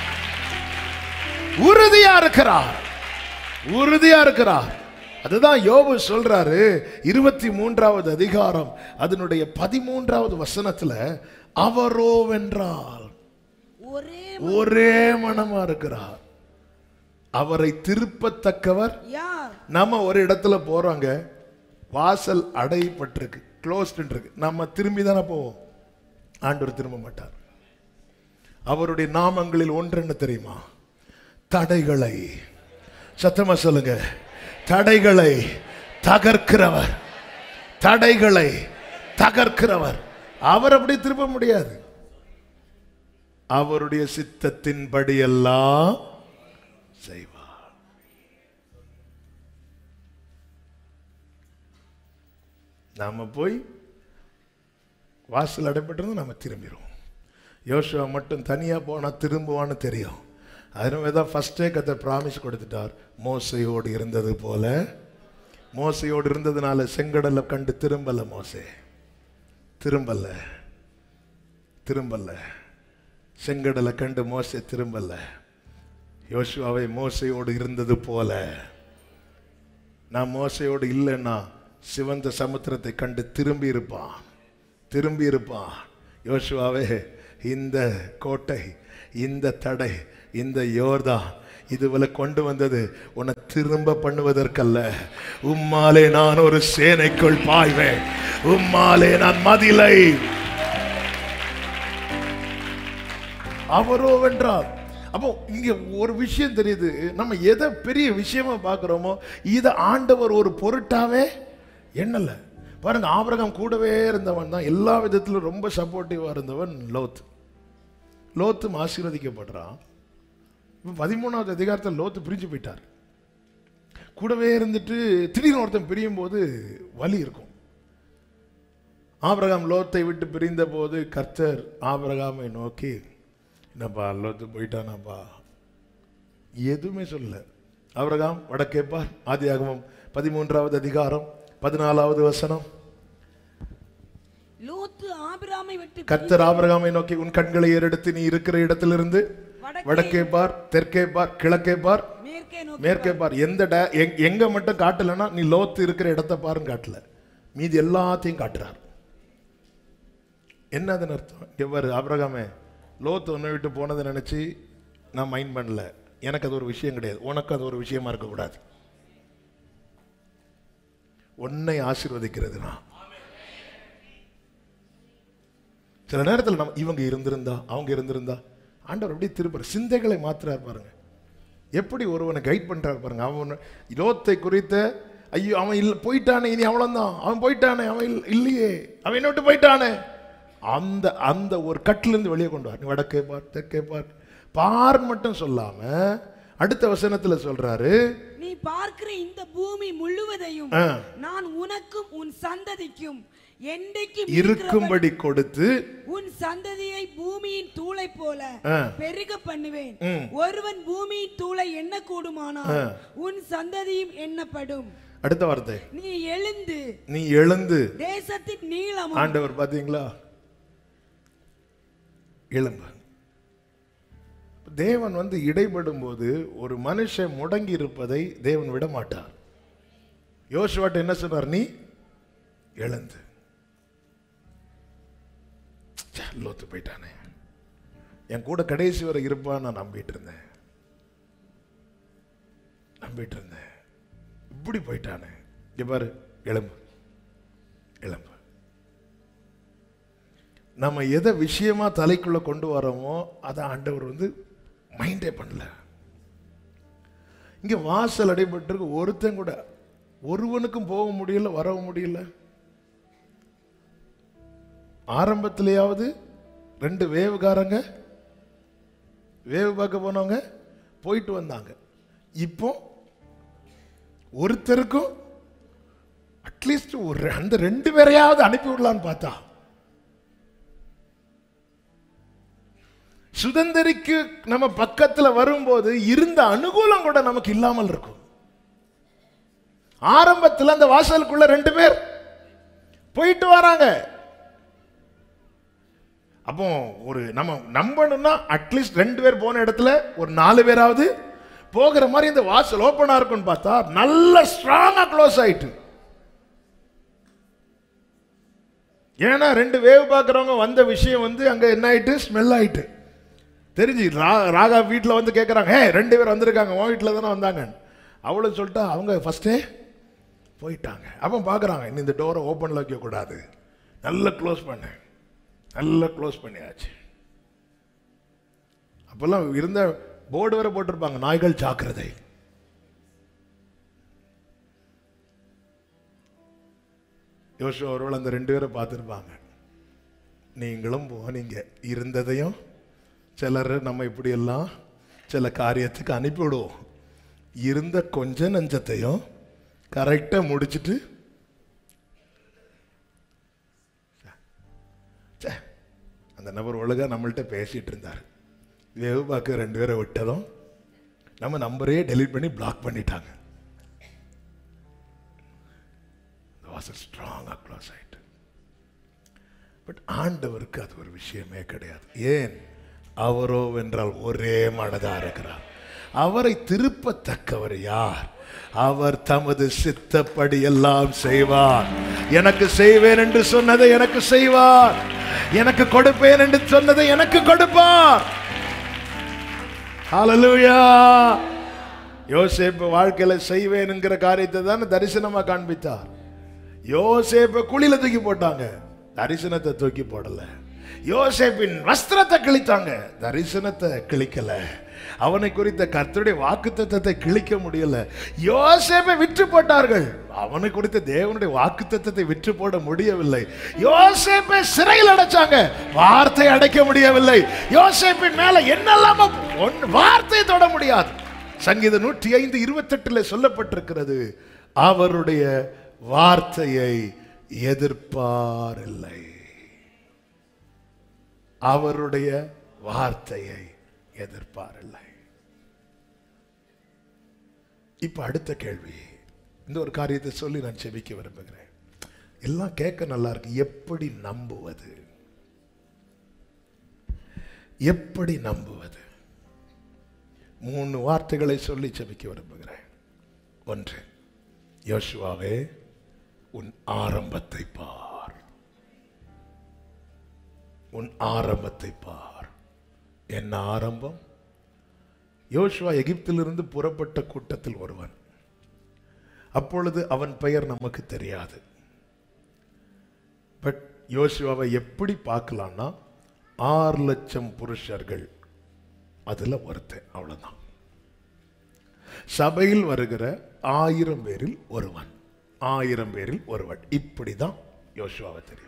S2: உறுதியா இருக்கிறார் உறுதியா இருக்கிறார் அதுதான் யோபு சொல்றாரு இருபத்தி மூன்றாவது அதிகாரம் அதனுடைய பதிமூன்றாவது வசனத்துல அவரோ வென்றால்
S3: ஒரே
S2: ஒரே மனமா இருக்கிறார் அவரை திருப்பத்தக்கவர்
S3: யார்
S2: நம்ம ஒரு இடத்துல போறோங்க வாசல் அடைப்பட்டிருக்கு க்ளோஸ்ட் இருக்கு நம்ம திரும்பி தானே போவோம் ஆண்டவர் திரும்ப மாட்டார் அவருடைய நாமங்களில் ஒன்று என்ன தெரியுமா தடைகளை சத்தமா சொல்லுங்க தடைகளை தகர்க்கிறவர் தடைகளை தகர்க்கிறவர் அவர் அப்படி திரும்ப முடியாது அவருடைய சித்தத்தின்படி எல்லாம் செய்வார் நாம போய் வாசல் அடைபட்டிருந்து நம்ம திரும்பிடுவோம் யோசுவா மட்டும் தனியாக போனால் திரும்புவான்னு தெரியும் அதனால தான் ஃபஸ்ட்டே கத்த ப்ராமிஸ் கொடுத்துட்டார் மோசையோடு இருந்தது போல மோசையோடு இருந்ததுனால செங்கடலை கண்டு திரும்பல மோசே திரும்பல திரும்பல செங்கடலை கண்டு மோசே திரும்பல யோசுவாவை மோசையோடு இருந்தது போல நான் மோசையோடு இல்லைன்னா சிவந்த சமுத்திரத்தை கண்டு திரும்பி இருப்பான் திரும்பி இருப்பான் யோசுவாவே இந்த கோட்டை இந்த தடை இந்த யோர்தா இதுவரை கொண்டு வந்தது உன்னை திரும்ப பண்ணுவதற்கல்ல உம்மாலே நான் ஒரு சேனைக்குள் பாய்வேன் உம்மாலே நான் மதிலை அவரோ வென்றார் அப்போ இங்க ஒரு விஷயம் தெரியுது நம்ம எதை பெரிய விஷயமா பார்க்கிறோமோ இதை ஆண்டவர் ஒரு பொருட்டாவே எண்ணல பாருங்க ஆபிரகாம் கூடவே இருந்தவன் தான் எல்லா விதத்திலும் ரொம்ப சப்போர்ட்டிவா இருந்தவன் லோத் லோத்தும் ஆசீர்வதிக்கப்படுறான் இப்ப பதிமூணாவது அதிகாரத்தில் லோத்து பிரிஞ்சு போயிட்டார் கூடவே இருந்துட்டு திடீர்னு ஒருத்தன் பிரியும் போது வலி இருக்கும் ஆபிரகாம் லோத்தை விட்டு பிரிந்த போது கர்த்தர் ஆபிரகாமை நோக்கி என்னப்பா லோத்து போயிட்டானாப்பா எதுவுமே சொல்லல ஆபிரகாம் வடக்கேப்பார் ஆதியாகமம் பதிமூன்றாவது அதிகாரம் பதினாலாவது வசனம்
S3: லோத்து ஆபிராமை விட்டு
S2: கர்த்தர் ஆபிரகாமை நோக்கி உன் கண்களை ஏறெடுத்து நீ இருக்கிற இடத்திலிருந்து
S3: வடக்கே
S2: வடக்கே பார் தெற்கே பார் கிழக்கே பார்
S3: மேற்கே மேற்கே நோக்கி
S2: மேற்கே பார் எந்த ட- எங்க- எங்க மட்டும் காட்டலன்னா நீ லோத்து இருக்கிற இடத்த பாருன்னு காட்டல மீதி எல்லாத்தையும் காட்டுறார் என்ன அதன் அர்த்தம் எவ்வாறு ஆபிரகாமே லோத்து ஒன்றை விட்டு போனதை நினைச்சு நான் மைண்ட் பண்ணல எனக்கு அது ஒரு விஷயம் கிடையாது உனக்கு அது ஒரு விஷயமா இருக்கக்கூடாது உன்னை ஆசீர்வதிக்கிறது நான் சில நேரத்தில் நம்ம இவங்க இருந்திருந்தா அவங்க இருந்திருந்தா ஆண்டவர் அப்படியே திருப்பார் சிந்தைகளை மாத்துறார் பாருங்க எப்படி ஒருவனை கைட் பண்றாரு பாருங்க அவன் லோத்தை குறித்த ஐயோ அவன் இல்ல போயிட்டானே இனி அவ்வளவுதான் அவன் போயிட்டானே அவன் இல்ல- இல்லையே அவன் என்ன விட்டு போயிட்டானே அந்த அந்த ஒரு கட்டுல இருந்து வெளியே கொண்டு வர நீ வடக்கே பார் தெற்கே பார் பார் மட்டும் சொல்லாம அடுத்த வசனத்துல சொல்றாரு
S3: நீ பார்க்கிற இந்த பூமி முழுவதையும்
S2: ஆ.
S3: நான் உனக்கும் உன் சந்ததிக்கும் என்றைக்கும்
S2: இருக்கும்படி கொடுத்து
S3: உன் சந்ததியை பூமியின் தூளை போல
S2: ஆ.
S3: பெருக பண்ணுவேன்
S2: ம்.
S3: ஒருவன் பூமியின் தூளை எண்ண கூடுமானால்
S2: ஆ.
S3: உன் சந்ததியும் எண்ணப்படும்
S2: அடுத்த வார்த்தை
S3: நீ எழுந்து
S2: நீ எழுந்து
S3: தேசத்தின் நீளமும்
S2: ஆண்டவர் பாத்தீங்களா எழும்பு தேவன் வந்து இடைப்படும் போது ஒரு மனுஷன் முடங்கி இருப்பதை தேவன் விட மாட்டார் யோசுவாட்ட என்ன சொன்னார் நீ எழுந்து ச்சே, லோத்து போயிட்டானே என் கூட கடைசி வரை இருப்பான்னு நான் நம்பிட்டு இருந்தேன் நம்பிட்டு இருந்தேன் இப்படி போயிட்டானே இங்க பாரு எலும்பு எலும்பு நம்ம எதை விஷயமா தலைக்குள்ள கொண்டு வரோமோ அதை ஆண்டவர் வந்து மைண்டே பண்ணல இங்க வாசல் அடைபட்டிருக்கு ஒருத்தன் கூட ஒருவனுக்கும் போக முடியல வரவும் முடியல ஆரம்பத்திலேயாவது ரெண்டு வேவுகாரங்க வேவு பார்க்க போனவங்க போயிட்டு வந்தாங்க இப்போ ஒருத்தருக்கும் அட்லீஸ்ட் ஒரு அந்த ரெண்டு பேரையாவது அனுப்பி விடலான்னு பார்த்தா சுதந்திரிக்கு நம்ம பக்கத்துல வரும்போது இருந்த அனுகூலம் கூட நமக்கு இல்லாமல் இருக்கும் ஆரம்பத்துல அந்த வாசலுக்குள்ள ரெண்டு பேர் போயிட்டு வராங்க அப்போ ஒரு நம்ம நம்பணும்னா அட்லீஸ்ட் ரெண்டு பேர் போன இடத்துல ஒரு நாலு பேராவது போகிற மாதிரி இந்த வாசல் ஓப்பனா இருக்கும்னு பார்த்தா நல்ல ஸ்ட்ராங்கா க்ளோஸ் ஆயிட்டு ஏன்னா ரெண்டு வேவ் பார்க்குறவங்க வந்த விஷயம் வந்து அங்க என்ன ஆயிட்டு ஸ்மெல் ஆயிட்டு தெரிஞ்சு ரா ராகா வீட்டில் வந்து கேட்குறாங்க ஏ ரெண்டு பேர் வந்திருக்காங்க உன் வீட்டில் தானே வந்தாங்க அவளும் சொல்லிட்டா அவங்க ஃபஸ்ட்டே போயிட்டாங்க அப்போ பார்க்குறாங்க இன்னும் இந்த டோரை ஓப்பனில் வைக்கக்கூடாது நல்லா க்ளோஸ் பண்ணேன் நல்லா க்ளோஸ் பண்ணியாச்சு அப்போல்லாம் இருந்த போர்டு வேற போட்டிருப்பாங்க நாய்கள் ஜாக்கிரதை யோசு ஒருவேளை அந்த ரெண்டு பேரை பார்த்துருப்பாங்க நீங்களும் போனீங்க இருந்ததையும் சிலர் நம்ம இப்படி எல்லாம் சில காரியத்துக்கு அனுப்பி விடுவோம் இருந்த கொஞ்ச நஞ்சத்தையும் கரெக்டாக முடிச்சிட்டு ச்சே, அந்த நபர் ஒழுங்கா நம்மள்ட்ட பேசிட்டு இருந்தார் வேவு பார்க்க ரெண்டு பேரை விட்டதும் நம்ம நம்பரையே டெலீட் பண்ணி பிளாக் பண்ணிட்டாங்க வாசல் ஸ்ட்ராங்காக க்ளோஸ் ஆயிட்டு பட் ஆண்டவருக்கு அது ஒரு விஷயமே கிடையாது ஏன் அவரோ வென்றால் ஒரே மனதா இருக்கிறார் அவரை திருப்பத்தக்கவர் யார் அவர் தமது சித்தப்படி எல்லாம் செய்வார் எனக்கு செய்வேன் என்று சொன்னதை எனக்கு செய்வார் எனக்கு கொடுப்பேன் என்று சொன்னதை எனக்கு கொடுப்பார் ஹalleluya யோசேப்பு வாழ்க்கையில செய்வேனுங்கிற காரியத்தை தான் தரிசனமா காண்பித்தார் யோசேப்பை குழியில தூக்கி போட்டாங்க தரிசனத்தை தூக்கி போடல யோசேப்பின் வஸ்திரத்தை கிழித்தாங்க தரிசனத்தை கிழிக்கல அவனை குறித்த கர்த்தருடைய வாக்குத்தத்தத்தை கிழிக்க முடியல யோசேப்பை விற்று போட்டார்கள் அவனை குறித்த தேவனுடைய வாக்குத்தத்தத்தை விற்று போட முடியவில்லை யோசேப்பை சிறையில் அடைச்சாங்க வார்த்தை அடைக்க முடியவில்லை யோசேப்பின் மேல என்னெல்லாமோ ஒண்ணு- வார்த்தை தொட முடியாது சங்கீதம் நூற்றி ஐந்து இருபத்தெட்டுல சொல்லப்பட்டிருக்கிறது அவருடைய வார்த்தையை எதிர்ப்பாரில்லை அவருடைய வார்த்தையை எதிர்ப்பாரில்லை இப்ப அடுத்த கேள்வி இந்த ஒரு காரியத்தை சொல்லி நான் செபிக்க விரும்புகிறேன் எல்லாம் கேட்க நல்லா இருக்கு எப்படி நம்புவது எப்படி நம்புவது மூணு வார்த்தைகளை சொல்லி செபிக்க விரும்புகிறேன் ஒன்று யோசுவாவே உன் ஆரம்பத்தை பார் உன் ஆரம்பத்தை பார் என்ன ஆரம்பம் யோசுவா எகிப்திலிருந்து புறப்பட்ட கூட்டத்தில் ஒருவன் அப்பொழுது அவன் பெயர் நமக்கு தெரியாது பட் யோசுவாவை எப்படி பார்க்கலாம்னா ஆறு லட்சம் புருஷர்கள் அதுல ஒருத்தன் அவ்வளவுதான் சபையில் வருகிற ஆயிரம் பேரில் ஒருவன் ஆயிரம் பேரில் ஒருவன் இப்படிதான் யோசுவாவை தெரியும்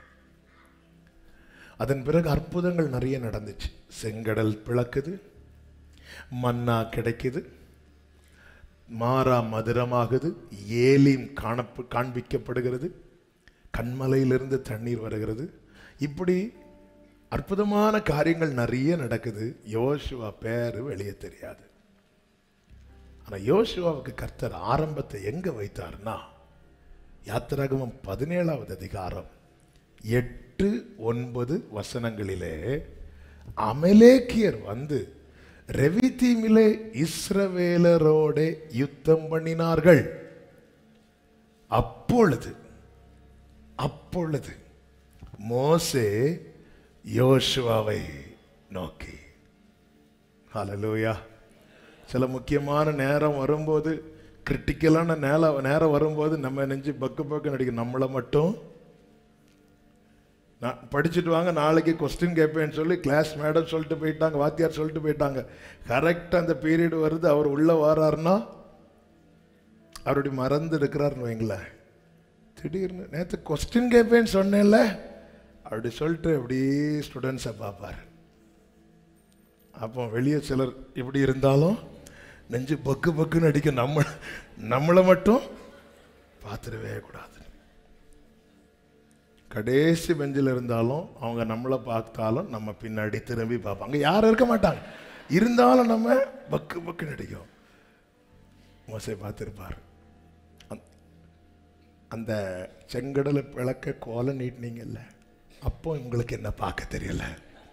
S2: அதன் பிறகு அற்புதங்கள் நிறைய நடந்துச்சு செங்கடல் பிளக்குது மன்னா கிடைக்குது மாறா மதுரமாகுது ஏலிம் காணப்பு காண்பிக்கப்படுகிறது கண்மலையிலிருந்து தண்ணீர் வருகிறது இப்படி அற்புதமான காரியங்கள் நிறைய நடக்குது யோசுவா பேரு வெளியே தெரியாது ஆனா யோசுவாவுக்கு கர்த்தர் ஆரம்பத்தை எங்க வைத்தார்னா யாத்திராகமம் பதினேழாவது அதிகாரம் எட்டு ஒன்பது வசனங்களிலே அமலேக்கியர் வந்து ரெவிதீமிலே இஸ்ரவேலரோட யுத்தம் பண்ணினார்கள் அப்பொழுது அப்பொழுது மோசே யோசுவாவை நோக்கி ஹalleluya சில முக்கியமான நேரம் வரும்போது கிரிட்டிக்கலான நேரம் நேரம் வரும்போது நம்ம நெஞ்சு பக்கு பக்கு நடிக்கும் நம்மளை மட்டும் நான் படிச்சுட்டு வாங்க நாளைக்கு கொஸ்டின் கேட்பேன்னு சொல்லி கிளாஸ் மேடம் சொல்லிட்டு போயிட்டாங்க வாத்தியார் சொல்லிட்டு போயிட்டாங்க கரெக்டாக அந்த பீரியட் வருது அவர் உள்ள வராருன்னா அவருடைய மறந்து இருக்கிறாருன்னு வைங்களேன் திடீர்னு நேற்று கொஸ்டின் கேட்பேன்னு சொன்னேன்ல அப்படி சொல்லிட்டு அப்படி ஸ்டூடெண்ட்ஸை பார்ப்பார் அப்போ வெளியே சிலர் இப்படி இருந்தாலும் நெஞ்சு பக்கு பக்குன்னு அடிக்க நம்ம நம்மளை மட்டும் பார்த்துடவே கூடாது கடைசி பெஞ்சில் இருந்தாலும் அவங்க நம்மளை பார்த்தாலும் நம்ம பின்னாடி திரும்பி பார்ப்பாங்க யாரும் இருக்க மாட்டாங்க இருந்தாலும் நம்ம பக்கு பக்குன்னு அடிக்கும் மோசை பார்த்துருப்பார் அந்த செங்கடலை பிளக்க கோலை நீட்டினீங்கல்ல அப்போ உங்களுக்கு என்ன பார்க்க தெரியல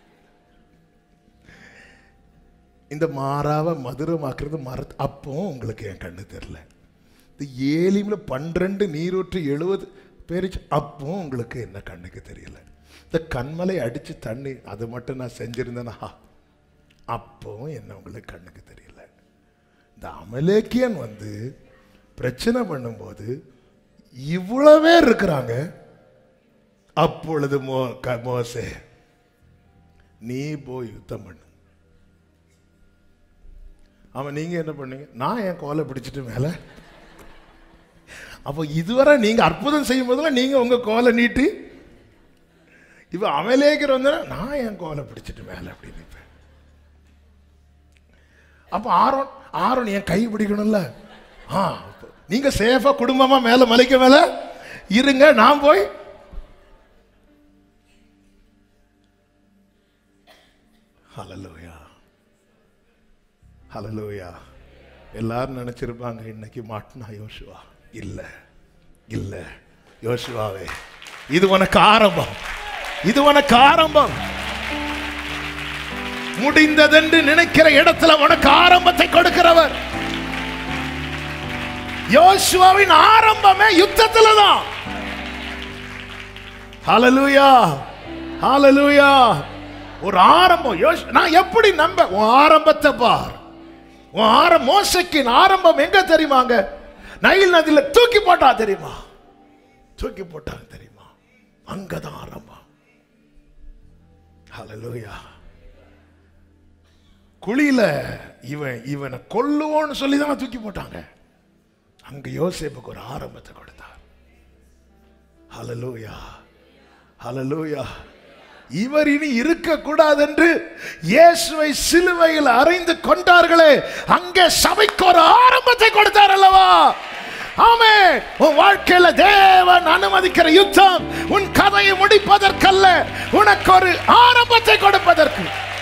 S2: இந்த மாறாவை மதுரமாக்குறது மர அப்போ உங்களுக்கு என் கண்ணு தெரியல இந்த ஏலிமில் பன்னிரெண்டு நீரூற்று எழுபது பேரிச்சு அப்போ உங்களுக்கு என்ன கண்ணுக்கு தெரியல இந்த கண்மலை அடிச்சு தண்ணி அது மட்டும் நான் செஞ்சிருந்தேனா அப்பவும் என்ன உங்களுக்கு கண்ணுக்கு தெரியல இந்த அமலேக்கியன் வந்து பிரச்சனை பண்ணும்போது இவ்வளவு பேர் இருக்கிறாங்க அப்பொழுது மோ க- மோசே நீ போய் யுத்தம் பண்ணு அவன் நீங்க என்ன பண்ணீங்க நான் என் கோலை பிடிச்சிட்டு மேல அப்போ இதுவரை நீங்க அற்புதம் செய்யும் போதெல்லாம் நீங்க உங்க கோலை நீட்டி இப்ப அமலேக்கிற வந்தா நான் என் கோலை பிடிச்சிட்டு மேல அப்படி நிற்பேன் அப்போ ஆரோன் ஆரோன் என் கை பிடிக்கணும்ல ஆ நீங்க சேஃபா குடும்பமா மேல மலைக்க மேல இருங்க நான் போய் ஹalleluya ஹalleluya எல்லாரும் நினைச்சிருப்பாங்க இன்னைக்கு மாட்டினா யோசுவா இல்ல இல்ல யோசுவாவே இது உனக்கு ஆரம்பம் இது உனக்கு ஆரம்பம் முடிந்ததென்று நினைக்கிற இடத்துல உனக்கு ஆரம்பத்தை கொடுக்கிறவர் யோசுவாவின் ஆரம்பமே யுத்தத்துல தான் ஹalleluya ஹalleluya ஒரு ஆரம்பம் யோஸ் நான் எப்படி நம்ப உன் ஆரம்பத்தை பார் உன் ஆரம் மோசக்கின் ஆரம்பம் எங்க தெரியுமாங்க நைல் நதியில தூக்கி போட்டா தெரியுமா தூக்கி போட்டாங்க தெரியுமா அங்கதான் ஆரம்பம் ஹalleluya குழியில இவன் இவனை கொல்லுவோன்னு சொல்லி தான் தூக்கி போட்டாங்க அங்க யோசேப்புக்கு ஒரு ஆரம்பத்தை கொடுத்தார் ஹalleluya ஹalleluya இவர் இனி இருக்க கூடாது என்று இயேசுவை சிலுவையில் அறைந்து கொண்டார்களே அங்கே சபைக்கு ஒரு ஆரம்பத்தை கொடுத்தார் அல்லவா ஆமே உன் வாழ்க்கையில தேவன் அனுமதிக்கிற யுத்தம் உன் கதையை முடிப்பதற்கல்ல உனக்கு ஒரு ஆரம்பத்தை கொடுப்பதற்கு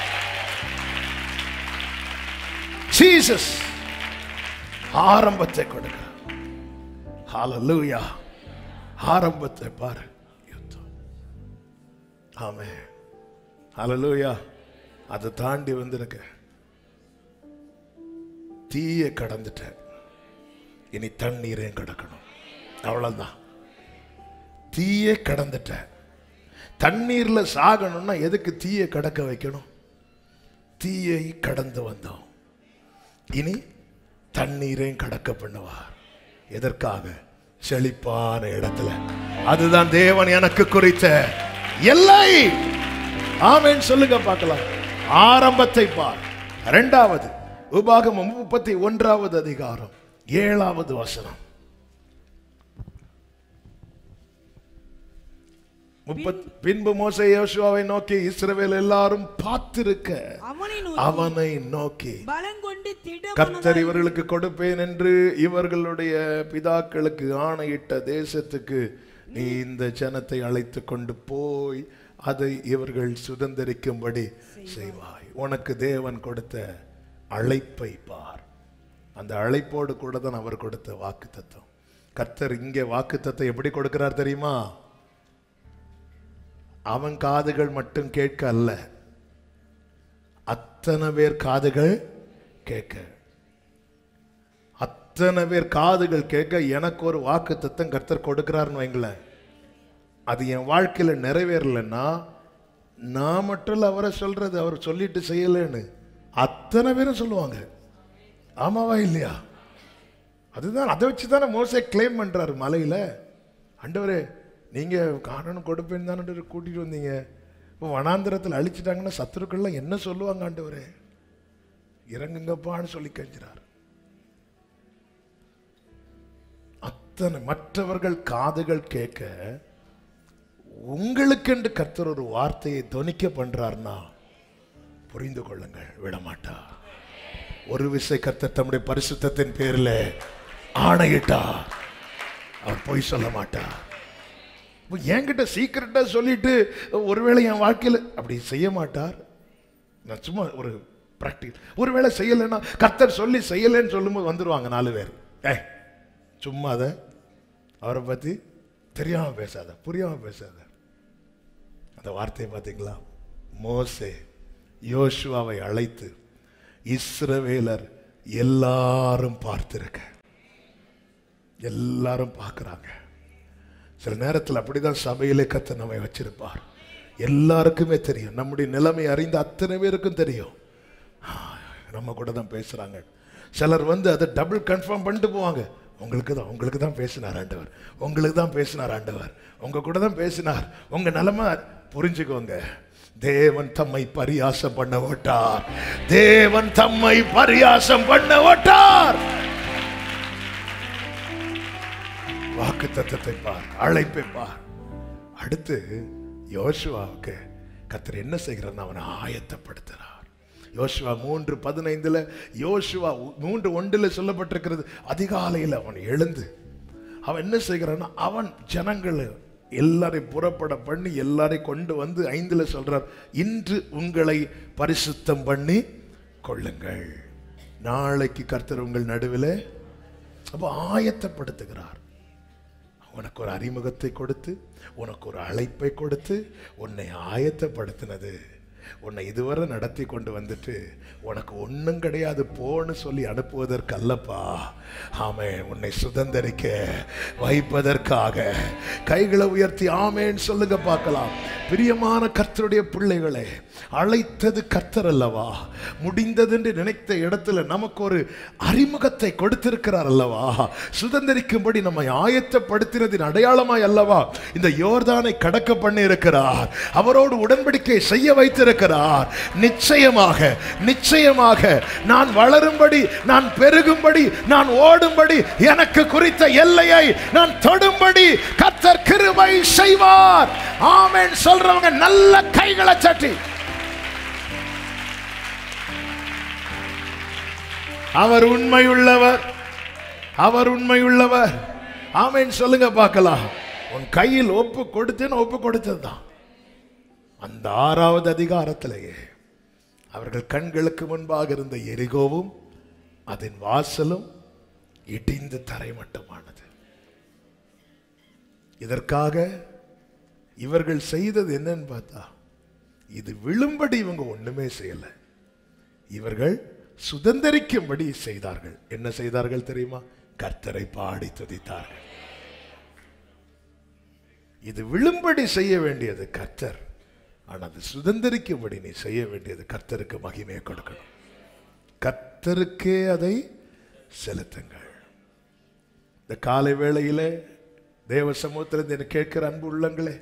S2: ஜீசஸ் ஆரம்பத்தை கொடுக்கிறார் ஹalleluya ஆரம்பத்தை பாரு யுத்தம் ஆமே ஹalleluya அதை தாண்டி வந்திருக்க தீய கடந்துட்ட இனி தண்ணீரையும் கடக்கணும் அவ்வளவுதான் தீய கடந்துட்ட தண்ணீர்ல சாகணும்னா எதுக்கு தீய கடக்க வைக்கணும் தீயை கடந்து வந்தோம் இனி தண்ணீரையும் கடக்க பண்ணுவார் எதற்காக செழிப்பான இடத்துல அதுதான் தேவன் எனக்கு குறித்த எல்லை ஆமென் சொல்லுங்க பார்க்கலாம் ஆரம்பத்தை பார் இரண்டாவது உபாகமம் முப்பத்தி ஒன்றாவது அதிகாரம் ஏழாவது வசனம் முப்பத் பின்பு மோசே யோசுவாவை நோக்கி இஸ்ரவேல் எல்லாரும் பார்த்திருக்க
S3: அவனை நோக்கி
S2: அவனை நோக்கி
S3: பலங்கொண்டு
S2: கர்த்தர்
S3: திட
S2: இவர்களுக்கு கொடுப்பேன் என்று இவர்களுடைய பிதாக்களுக்கு ஆணையிட்ட தேசத்துக்கு நீ இந்த ஜனத்தை அழைத்து கொண்டு போய் அதை இவர்கள் சுதந்திரிக்கும்படி செய்வாய் உனக்கு தேவன் கொடுத்த அழைப்பை பார் அந்த அழைப்போடு கூட தான் அவர் கொடுத்த வாக்கு தத்துவம் கர்த்தர் இங்கே வாக்கு எப்படி கொடுக்கிறார் தெரியுமா அவன் காதுகள் மட்டும் கேட்க அல்ல அத்தனை பேர் காதுகள் கேட்க அத்தனை பேர் காதுகள் கேட்க எனக்கு ஒரு வாக்கு தத்தம் கர்த்தர் கொடுக்கிறாருன்னு வைங்களேன் அது என் வாழ்க்கையில நிறைவேறலைன்னா நான் மட்டும் இல்ல அவரை சொல்றது அவர் சொல்லிட்டு செய்யலைன்னு அத்தனை பேரும் சொல்லுவாங்க ஆமாவா இல்லையா அதுதான் அதை வச்சு தானே மோசே கிளைம் பண்றாரு மலையில ஆண்டவரே நீங்க காரணம் கொடுப்பேன்னு தானே கூட்டிட்டு வந்தீங்க இப்போ வனாந்திரத்தில் அழிச்சிட்டாங்கன்னா சத்துருக்கள்லாம் என்ன சொல்லுவாங்க ஆண்டவரே இறங்குங்கப்பான்னு சொல்லி கெஞ்சுறார் அத்தனை மற்றவர்கள் காதுகள் கேட்க உங்களுக்கென்று கர்த்தர் ஒரு வார்த்தையை தொனிக்க பண்றார்னா புரிந்து கொள்ளுங்கள் விடமாட்டா ஒரு விசை கர்த்தர் தம்முடைய பரிசுத்தத்தின் பேரில் ஆணையிட்டா அவர் பொய் சொல்ல மாட்டார் இப்போ என்கிட்ட சீக்கிரட்டா சொல்லிட்டு ஒருவேளை என் வாழ்க்கையில் அப்படி செய்ய மாட்டார் நான் சும்மா ஒரு ப்ராக்டிகல் ஒருவேளை செய்யலைன்னா கர்த்தர் சொல்லி செய்யலைன்னு சொல்லும்போது வந்துருவாங்க நாலு பேர் ஏய் சும்மா அதை அவரை பற்றி தெரியாம பேசாத புரியாம பேசாத அந்த வார்த்தையை பார்த்தீங்களா மோசே யோசுவாவை அழைத்து இஸ்ரவேலர் எல்லாரும் பார்த்திருக்க எல்லாரும் பார்க்கறாங்க சில நேரத்தில் அப்படிதான் சபையிலே கத்த நம்மை வச்சிருப்பார் எல்லாருக்குமே தெரியும் நம்முடைய நிலைமை அறிந்த அத்தனை பேருக்கும் தெரியும் ஆ, நம்ம கூட தான் பேசுறாங்க சிலர் வந்து அதை டபுள் கன்ஃபார்ம் பண்ணிட்டு போவாங்க உங்களுக்கு தான் உங்களுக்கு தான் பேசினார் ஆண்டவர் உங்களுக்கு தான் பேசினார் ஆண்டவர் உங்க கூட தான் பேசினார் உங்க நிலைமை புரிஞ்சுக்கோங்க தேவன் தம்மை பரியாசம் பண்ண விட்டார் தேவன் தம்மை பரியாசம் பண்ண விட்டார் வாக்கு தத்தத்தை பார் அழைப்பை பார் அடுத்து யோசுவாவுக்கு கத்தர் என்ன செய்கிறார் அவனை ஆயத்தப்படுத்துகிறார் யோசுவா மூன்று பதினைந்துல யோசுவா மூன்று ஒன்றுல சொல்லப்பட்டிருக்கிறது அதிகாலையில் அவன் எழுந்து அவன் என்ன செய்கிறான்னா அவன் ஜனங்களை எல்லாரையும் புறப்பட பண்ணி எல்லாரையும் கொண்டு வந்து ஐந்துல சொல்றார் இன்று உங்களை பரிசுத்தம் பண்ணி கொள்ளுங்கள் நாளைக்கு கர்த்தர் உங்கள் நடுவில் அப்போ ஆயத்தப்படுத்துகிறார் உனக்கு ஒரு அறிமுகத்தை கொடுத்து உனக்கு ஒரு அழைப்பை கொடுத்து உன்னை ஆயத்தப்படுத்தினது உன்னை இதுவரை நடத்தி கொண்டு வந்துட்டு உனக்கு ஒன்றும் கிடையாது போன்னு சொல்லி அனுப்புவதற்கு அல்லப்பா ஆமே உன்னை சுதந்தரிக்க வைப்பதற்காக கைகளை உயர்த்தி ஆமேன்னு சொல்லுங்க பார்க்கலாம் பிரியமான கர்த்தருடைய பிள்ளைகளே அழைத்தது கர்த்தர் அல்லவா முடிந்ததென்று நினைத்த இடத்துல நமக்கு ஒரு அறிமுகத்தை கொடுத்திருக்கிறார் அல்லவா சுதந்திரிக்கும்படி நம்மை ஆயத்தப்படுத்தினதின் அடையாளமாய் அல்லவா இந்த யோர்தானை கடக்க பண்ணி இருக்கிறார் அவரோடு உடன்படிக்கை செய்ய வைத்திருக்கிறார் நிச்சயமாக நிச்சயமாக நான் வளரும்படி நான் பெருகும்படி நான் ஓடும்படி எனக்கு குறித்த எல்லையை நான் தொடும்படி கர்த்தர் கிருபை செய்வார் ஆமென் சொல்றவங்க நல்ல கைகளை சட்டி அவர் உண்மையுள்ளவர் அவர் உண்மையுள்ளவர் ஆமென் சொல்லுங்க பார்க்கலாம் உன் கையில் ஒப்பு கொடுத்தேன்னு ஒப்பு கொடுத்ததுதான் அந்த ஆறாவது அதிகாரத்திலேயே அவர்கள் கண்களுக்கு முன்பாக இருந்த எரிகோவும் அதன் வாசலும் இடிந்து தரைமட்டமானது இதற்காக இவர்கள் செய்தது என்னன்னு பார்த்தா இது விழும்படி இவங்க ஒண்ணுமே செய்யல இவர்கள் சுதந்தரிக்கும்படி செய்தார்கள் என்ன செய்தார்கள் தெரியுமா கர்த்தரை பாடி துதித்தார்கள் இது விழும்படி செய்ய வேண்டியது கர்த்தர் ஆனா அது சுதந்தரிக்கும்படி நீ செய்ய வேண்டியது கர்த்தருக்கு மகிமையை கொடுக்கணும் கர்த்தருக்கே அதை செலுத்துங்கள் இந்த காலை வேளையிலே தேவ சமூகத்திலிருந்து என்னை கேட்கிற அன்பு உள்ளங்களே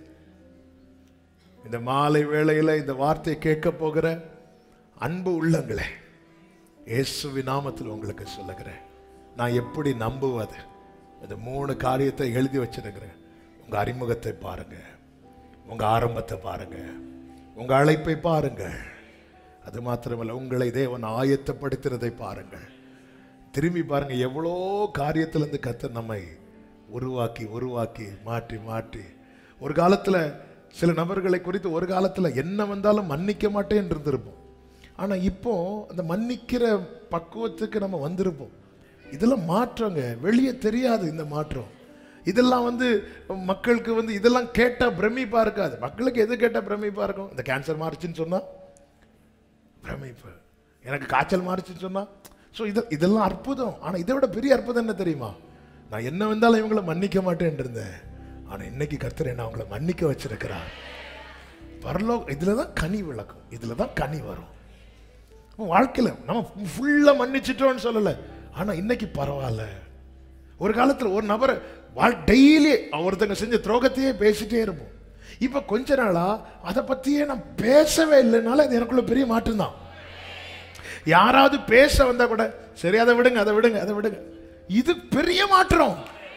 S2: இந்த மாலை வேளையில இந்த வார்த்தையை கேட்க போகிற அன்பு உள்ளங்களே இயேசுவி நாமத்தில் உங்களுக்கு சொல்லுகிறேன் நான் எப்படி நம்புவது இந்த மூணு காரியத்தை எழுதி வச்சிருக்கிறேன் உங்க அறிமுகத்தை பாருங்க உங்க ஆரம்பத்தை பாருங்க உங்க அழைப்பை பாருங்க அது மாத்திரமல்ல உங்களை தேவன் ஆயத்தப்படுத்தினதை பாருங்கள் திரும்பி பாருங்க எவ்வளோ காரியத்திலிருந்து கர்த்தர் நம்மை உருவாக்கி உருவாக்கி மாற்றி மாற்றி ஒரு காலத்துல சில நபர்களை குறித்து ஒரு காலத்துல என்ன வந்தாலும் மன்னிக்க மாட்டேன் இருந்திருப்போம் ஆனா இப்போ அந்த மன்னிக்கிற பக்குவத்துக்கு நம்ம வந்திருப்போம் இதெல்லாம் மாற்றங்க வெளியே தெரியாது இந்த மாற்றம் இதெல்லாம் வந்து மக்களுக்கு வந்து இதெல்லாம் கேட்டா பிரமிப்பா இருக்காது மக்களுக்கு எது கேட்டா பிரமிப்பா இருக்கும் இந்த கேன்சர் மாறுச்சுன்னு சொன்னா பிரமிப்பு எனக்கு காய்ச்சல் மாறுச்சுன்னு சொன்னா ஸோ இது இதெல்லாம் அற்புதம் ஆனா இதை விட பெரிய அற்புதம் என்ன தெரியுமா நான் என்ன வந்தாலும் இவங்களை மன்னிக்க மாட்டேன் இருந்தேன் ஆனா இன்னைக்கு கர்த்தர் என்ன அவங்கள மன்னிக்க வச்சிருக்கிறார் பரலோ இதுல தான் கனி விளக்கும் இதுல தான் கனி வரும் நம்ம வாழ்க்கையில நம்ம ஃபுல்லா மன்னிச்சிட்டோம்னு சொல்லல ஆனா இன்னைக்கு பரவாயில்ல ஒரு காலத்துல ஒரு நபரை டெய்லி ஒருத்தங்க செஞ்ச துரோகத்தையே பேசிட்டே இருப்போம் இப்ப கொஞ்ச நாளா அதை பத்தியே நான் பேசவே இல்லைனால அது எனக்குள்ள பெரிய மாற்றம் தான் யாராவது பேச வந்தா கூட சரி அதை விடுங்க அதை விடுங்க அதை விடுங்க இது பெரிய மாற்றம்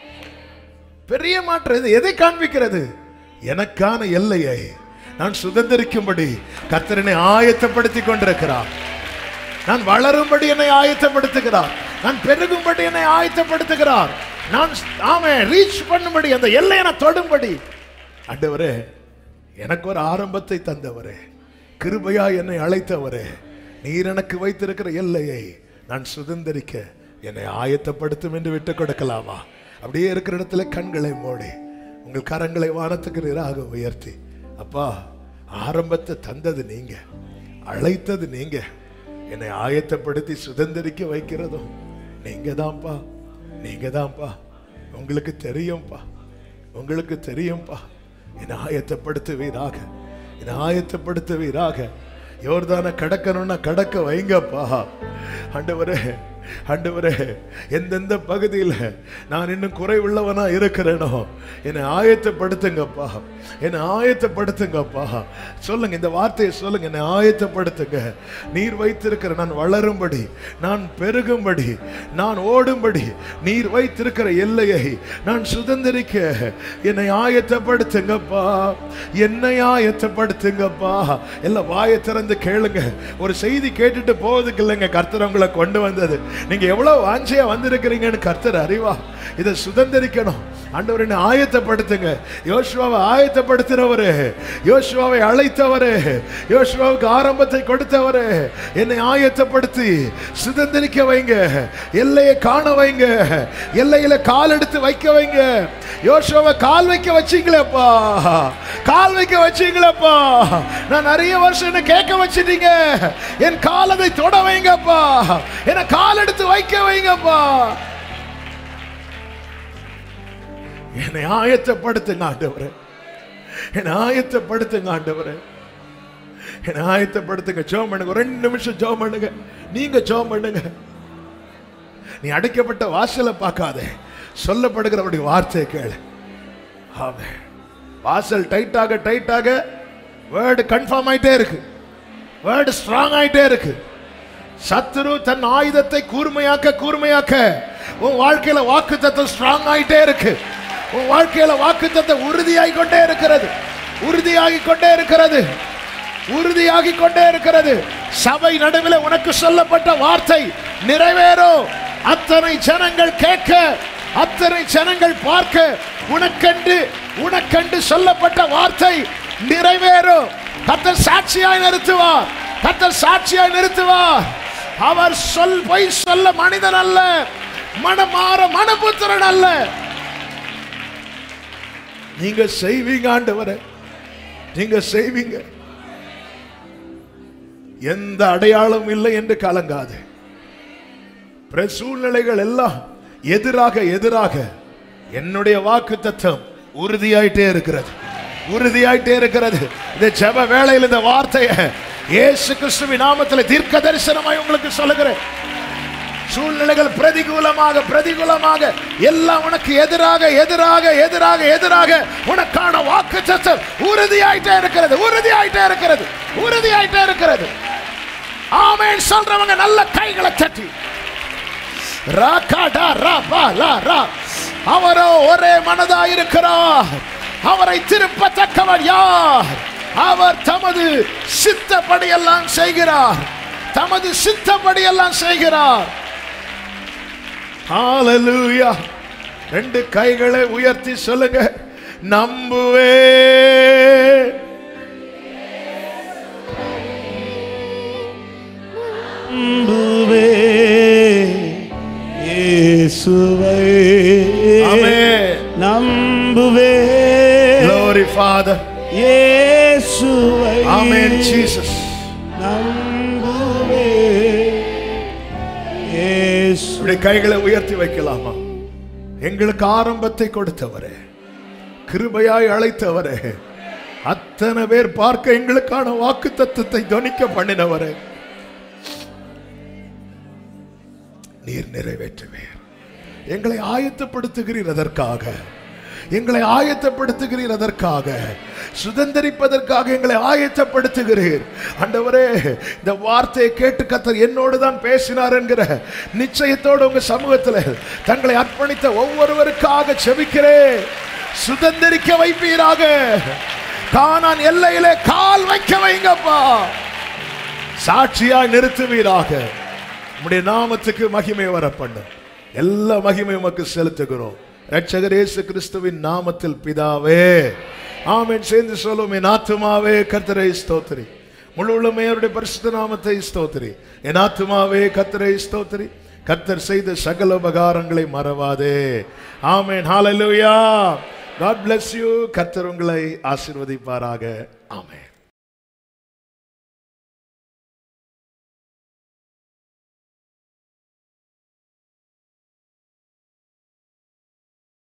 S2: பெரிய மாற்றம் இது எதை காண்பிக்கிறது எனக்கான எல்லையை நான் சுதந்திரிக்கும்படி கர்த்தரனை ஆயத்தப்படுத்தி கொண்டிருக்கிறார் நான் வளரும்படி என்னை ஆயத்தப்படுத்துகிறார் நான் பெருகும்படி என்னை ஆயத்தப்படுத்துகிறார் நான் ஆமே ரீச் பண்ணும்படி அந்த எல்லையை நான் தொடும்படி ஆண்டவரே எனக்கு ஒரு ஆரம்பத்தை தந்தவரே கிருபையா என்னை அழைத்தவரே நீர் எனக்கு வைத்திருக்கிற எல்லையை நான் சுதந்திரிக்க என்னை ஆயத்தப்படுத்தும் என்று விட்டு கொடுக்கலாமா அப்படியே இருக்கிற இடத்துல கண்களை மூடி உங்கள் கரங்களை வானத்துக்கு நேராக உயர்த்தி அப்பா ஆரம்பத்தை தந்தது நீங்க அழைத்தது நீங்க என்னை ஆயத்தப்படுத்தி சுதந்திரிக்க வைக்கிறதும் நீங்க தான்ப்பா நீங்க தான்ப்பா உங்களுக்கு தெரியும்ப்பா உங்களுக்கு தெரியும்ப்பா என்னை ஆயத்தப்படுத்துவீராக என்னை ஆயத்தப்படுத்துவீராக யோர்தான கடக்கணும்னா கடக்க வைங்கப்பா ஆண்டவரே ஆண்டவரே எந்தெந்த பகுதியில் நான் இன்னும் குறைவுள்ளவனா இருக்கிறேனோ என்னை ஆயத்தப்படுத்துங்கப்பா என்னை ஆயத்தப்படுத்துங்கப்பா சொல்லுங்க இந்த வார்த்தையை சொல்லுங்க என்னை ஆயத்தப்படுத்துங்க நீர் வைத்திருக்கிற நான் வளரும்படி நான் பெருகும்படி நான் ஓடும்படி நீர் வைத்திருக்கிற எல்லையை நான் சுதந்திரிக்க என்னை ஆயத்தப்படுத்துங்கப்பா என்னை ஆயத்தப்படுத்துங்கப்பா எல்லாம் வாயை திறந்து கேளுங்க ஒரு செய்தி கேட்டுட்டு போவதுக்கு இல்லைங்க கர்த்தர் உங்களை கொண்டு வந்தது நீங்க எவ்வளவு வாஞ்சையா வந்திருக்கிறீங்கன்னு கர்த்தர் அறிவா இதை சுதந்திரிக்கணும் ஆண்டவர் என்னை ஆயத்தப்படுத்துங்க யோசுவாவை ஆயத்தப்படுத்துறவரு யோசுவாவை அழைத்தவரு யோசுவாவுக்கு ஆரம்பத்தை கொடுத்தவரு என்னை ஆயத்தப்படுத்தி சுதந்திரிக்க வைங்க எல்லையை காண வைங்க எல்லையில கால் எடுத்து வைக்க வைங்க யோசுவாவை கால் வைக்க வச்சீங்களேப்பா கால் வைக்க வச்சீங்களேப்பா நான் நிறைய வருஷம் என்ன கேட்க வச்சிட்டீங்க என் காலதை தொட வைங்கப்பா என்ன கால் எடுத்து வைக்க வைங்கப்பா என்னை ஆயத்தப்படுத்துங்க ஆண்டவரே என்னை ஆயத்தப்படுத்துங்க ஆண்டவரே என்னை ஆயத்தப்படுத்துங்க ஜோம் பண்ணுங்க ஒரு ரெண்டு நிமிஷம் ஜோம் பண்ணுங்க நீங்க ஜோம் பண்ணுங்க நீ அடைக்கப்பட்ட வாசலை பார்க்காதே சொல்லப்படுகிறவருடைய வார்த்தையை கேளு ஆமே வாசல் டைட்டாக டைட்டாக வேர்டு கன்ஃபார்ம் ஆயிட்டே இருக்கு வேர்டு ஸ்ட்ராங் ஆயிட்டே இருக்கு சத்துரு தன் ஆயுதத்தை கூர்மையாக்க கூர்மையாக்க உன் வாழ்க்கையில வாக்கு தத்துவம் ஸ்ட்ராங் ஆயிட்டே இருக்கு உன் வாழ்க்கையில வாக்கு தத்துவம் உறுதியாகி கொண்டே இருக்கிறது உறுதியாகி கொண்டே இருக்கிறது உறுதியாகி கொண்டே இருக்கிறது சபை நடுவில் உனக்கு சொல்லப்பட்ட வார்த்தை நிறைவேறும் அத்தனை ஜனங்கள் கேட்க அத்தனை ஜனங்கள் பார்க்க உனக்கென்று உனக்கென்று சொல்லப்பட்ட வார்த்தை நிறைவேறும் கத்தர் சாட்சியாய் நிறுத்துவார் கத்தர் சாட்சியாய் நிறுத்துவார் அவர் சொல் பொய் சொல்ல மனிதன் அல்ல மனமாற மனபுத்திரன் அல்ல நீங்க செய்வீங்க ஆண்டவரே நீங்க செய்வீங்க எந்த அடையாளம் இல்லை என்று கலங்காது பிற சூழ்நிலைகள் எல்லாம் எதிராக எதிராக என்னுடைய வாக்கு தத்துவம் உறுதியாயிட்டே இருக்கிறது உறுதியாயிட்டே இருக்கிறது இந்த ஜெப வேளையில் இந்த வார்த்தையை இயேசு கிறிஸ்துவின் நாமத்தில் தீர்க்க தரிசனமாய் உங்களுக்கு சொல்லுகிறேன் சூழ்நிலைகள் பிரதிகூலமாக பிரதிகூலமாக எல்லாம் உனக்கு எதிராக எதிராக எதிராக எதிராக உனக்கான வாக்கு சத்தம் உறுதியாயிட்டே இருக்கிறது உறுதியாயிட்டே இருக்கிறது உறுதியாயிட்டே இருக்கிறது ஆமென் சொல்றவங்க நல்ல கைகளை தட்டி ராகாடா ரா பா லா ரா அவரோ ஒரே மனதா இருக்கிறார் அவரை திருப்பத்தக்கவர் யார் அவர் தமது சித்தப்படி எல்லாம் செய்கிறார் தமது சித்தப்படி எல்லாம் செய்கிறார் ஹalleluya ரெண்டு கைகளை உயர்த்தி சொல்லுங்க நம்புவே
S1: நம்புவே இயேசுவை
S2: ஆமென்
S1: நம்புவே
S2: glory father
S1: இயேசுவை
S2: amen jesus
S1: நம்புவே இயேசு
S2: இப்படி கைகளை உயர்த்தி வைக்கலாமா எங்களுக்கு ஆரம்பத்தை கொடுத்தவரே கிருபையாய் அழைத்தவரே அத்தனை பேர் பார்க்க எங்களுக்கான வாக்கு தத்துவத்தை துணிக்க பண்ணினவரே நீர் நிறைவேற்றுவீர் எங்களை ஆயத்தப்படுத்துகிறீர் அதற்காக எங்களை ஆயத்தப்படுத்துகிறீர் அதற்காக சுதந்திரிப்பதற்காக எங்களை ஆயத்தப்படுத்துகிறீர் ஆண்டவரே இந்த வார்த்தையை கேட்டு கத்தர் என்னோடு தான் பேசினார் என்கிற நிச்சயத்தோடு உங்க சமூகத்தில் தங்களை அர்ப்பணித்த ஒவ்வொருவருக்காக செபிக்கிறேன் சுதந்திரிக்க வைப்பீராக கானான் எல்லையிலே கால் வைக்க வைங்கப்பா சாட்சியாய் நிறுத்துவீராக உம்முடைய நாமத்துக்கு மகிமை வர பண்ண எல்லா மகிமை உமக்கு செலுத்துகிறோம் ரட்சகர் இயேசு கிறிஸ்துவின் நாமத்தில் பிதாவே ஆமென் சேர்ந்து சொல்லும் என் ஆத்துமாவே கர்த்தரை ஸ்தோத்திரி முழு உள்ளமையருடைய பரிசுத்த நாமத்தை ஸ்தோத்திரி என் ஆத்துமாவே கர்த்தரை ஸ்தோத்திரி கர்த்தர் செய்த சகல உபகாரங்களை மறவாதே ஆமென் ஹalleluya God bless you கர்த்தர் உங்களை ஆசீர்வதிப்பாராக ஆமென்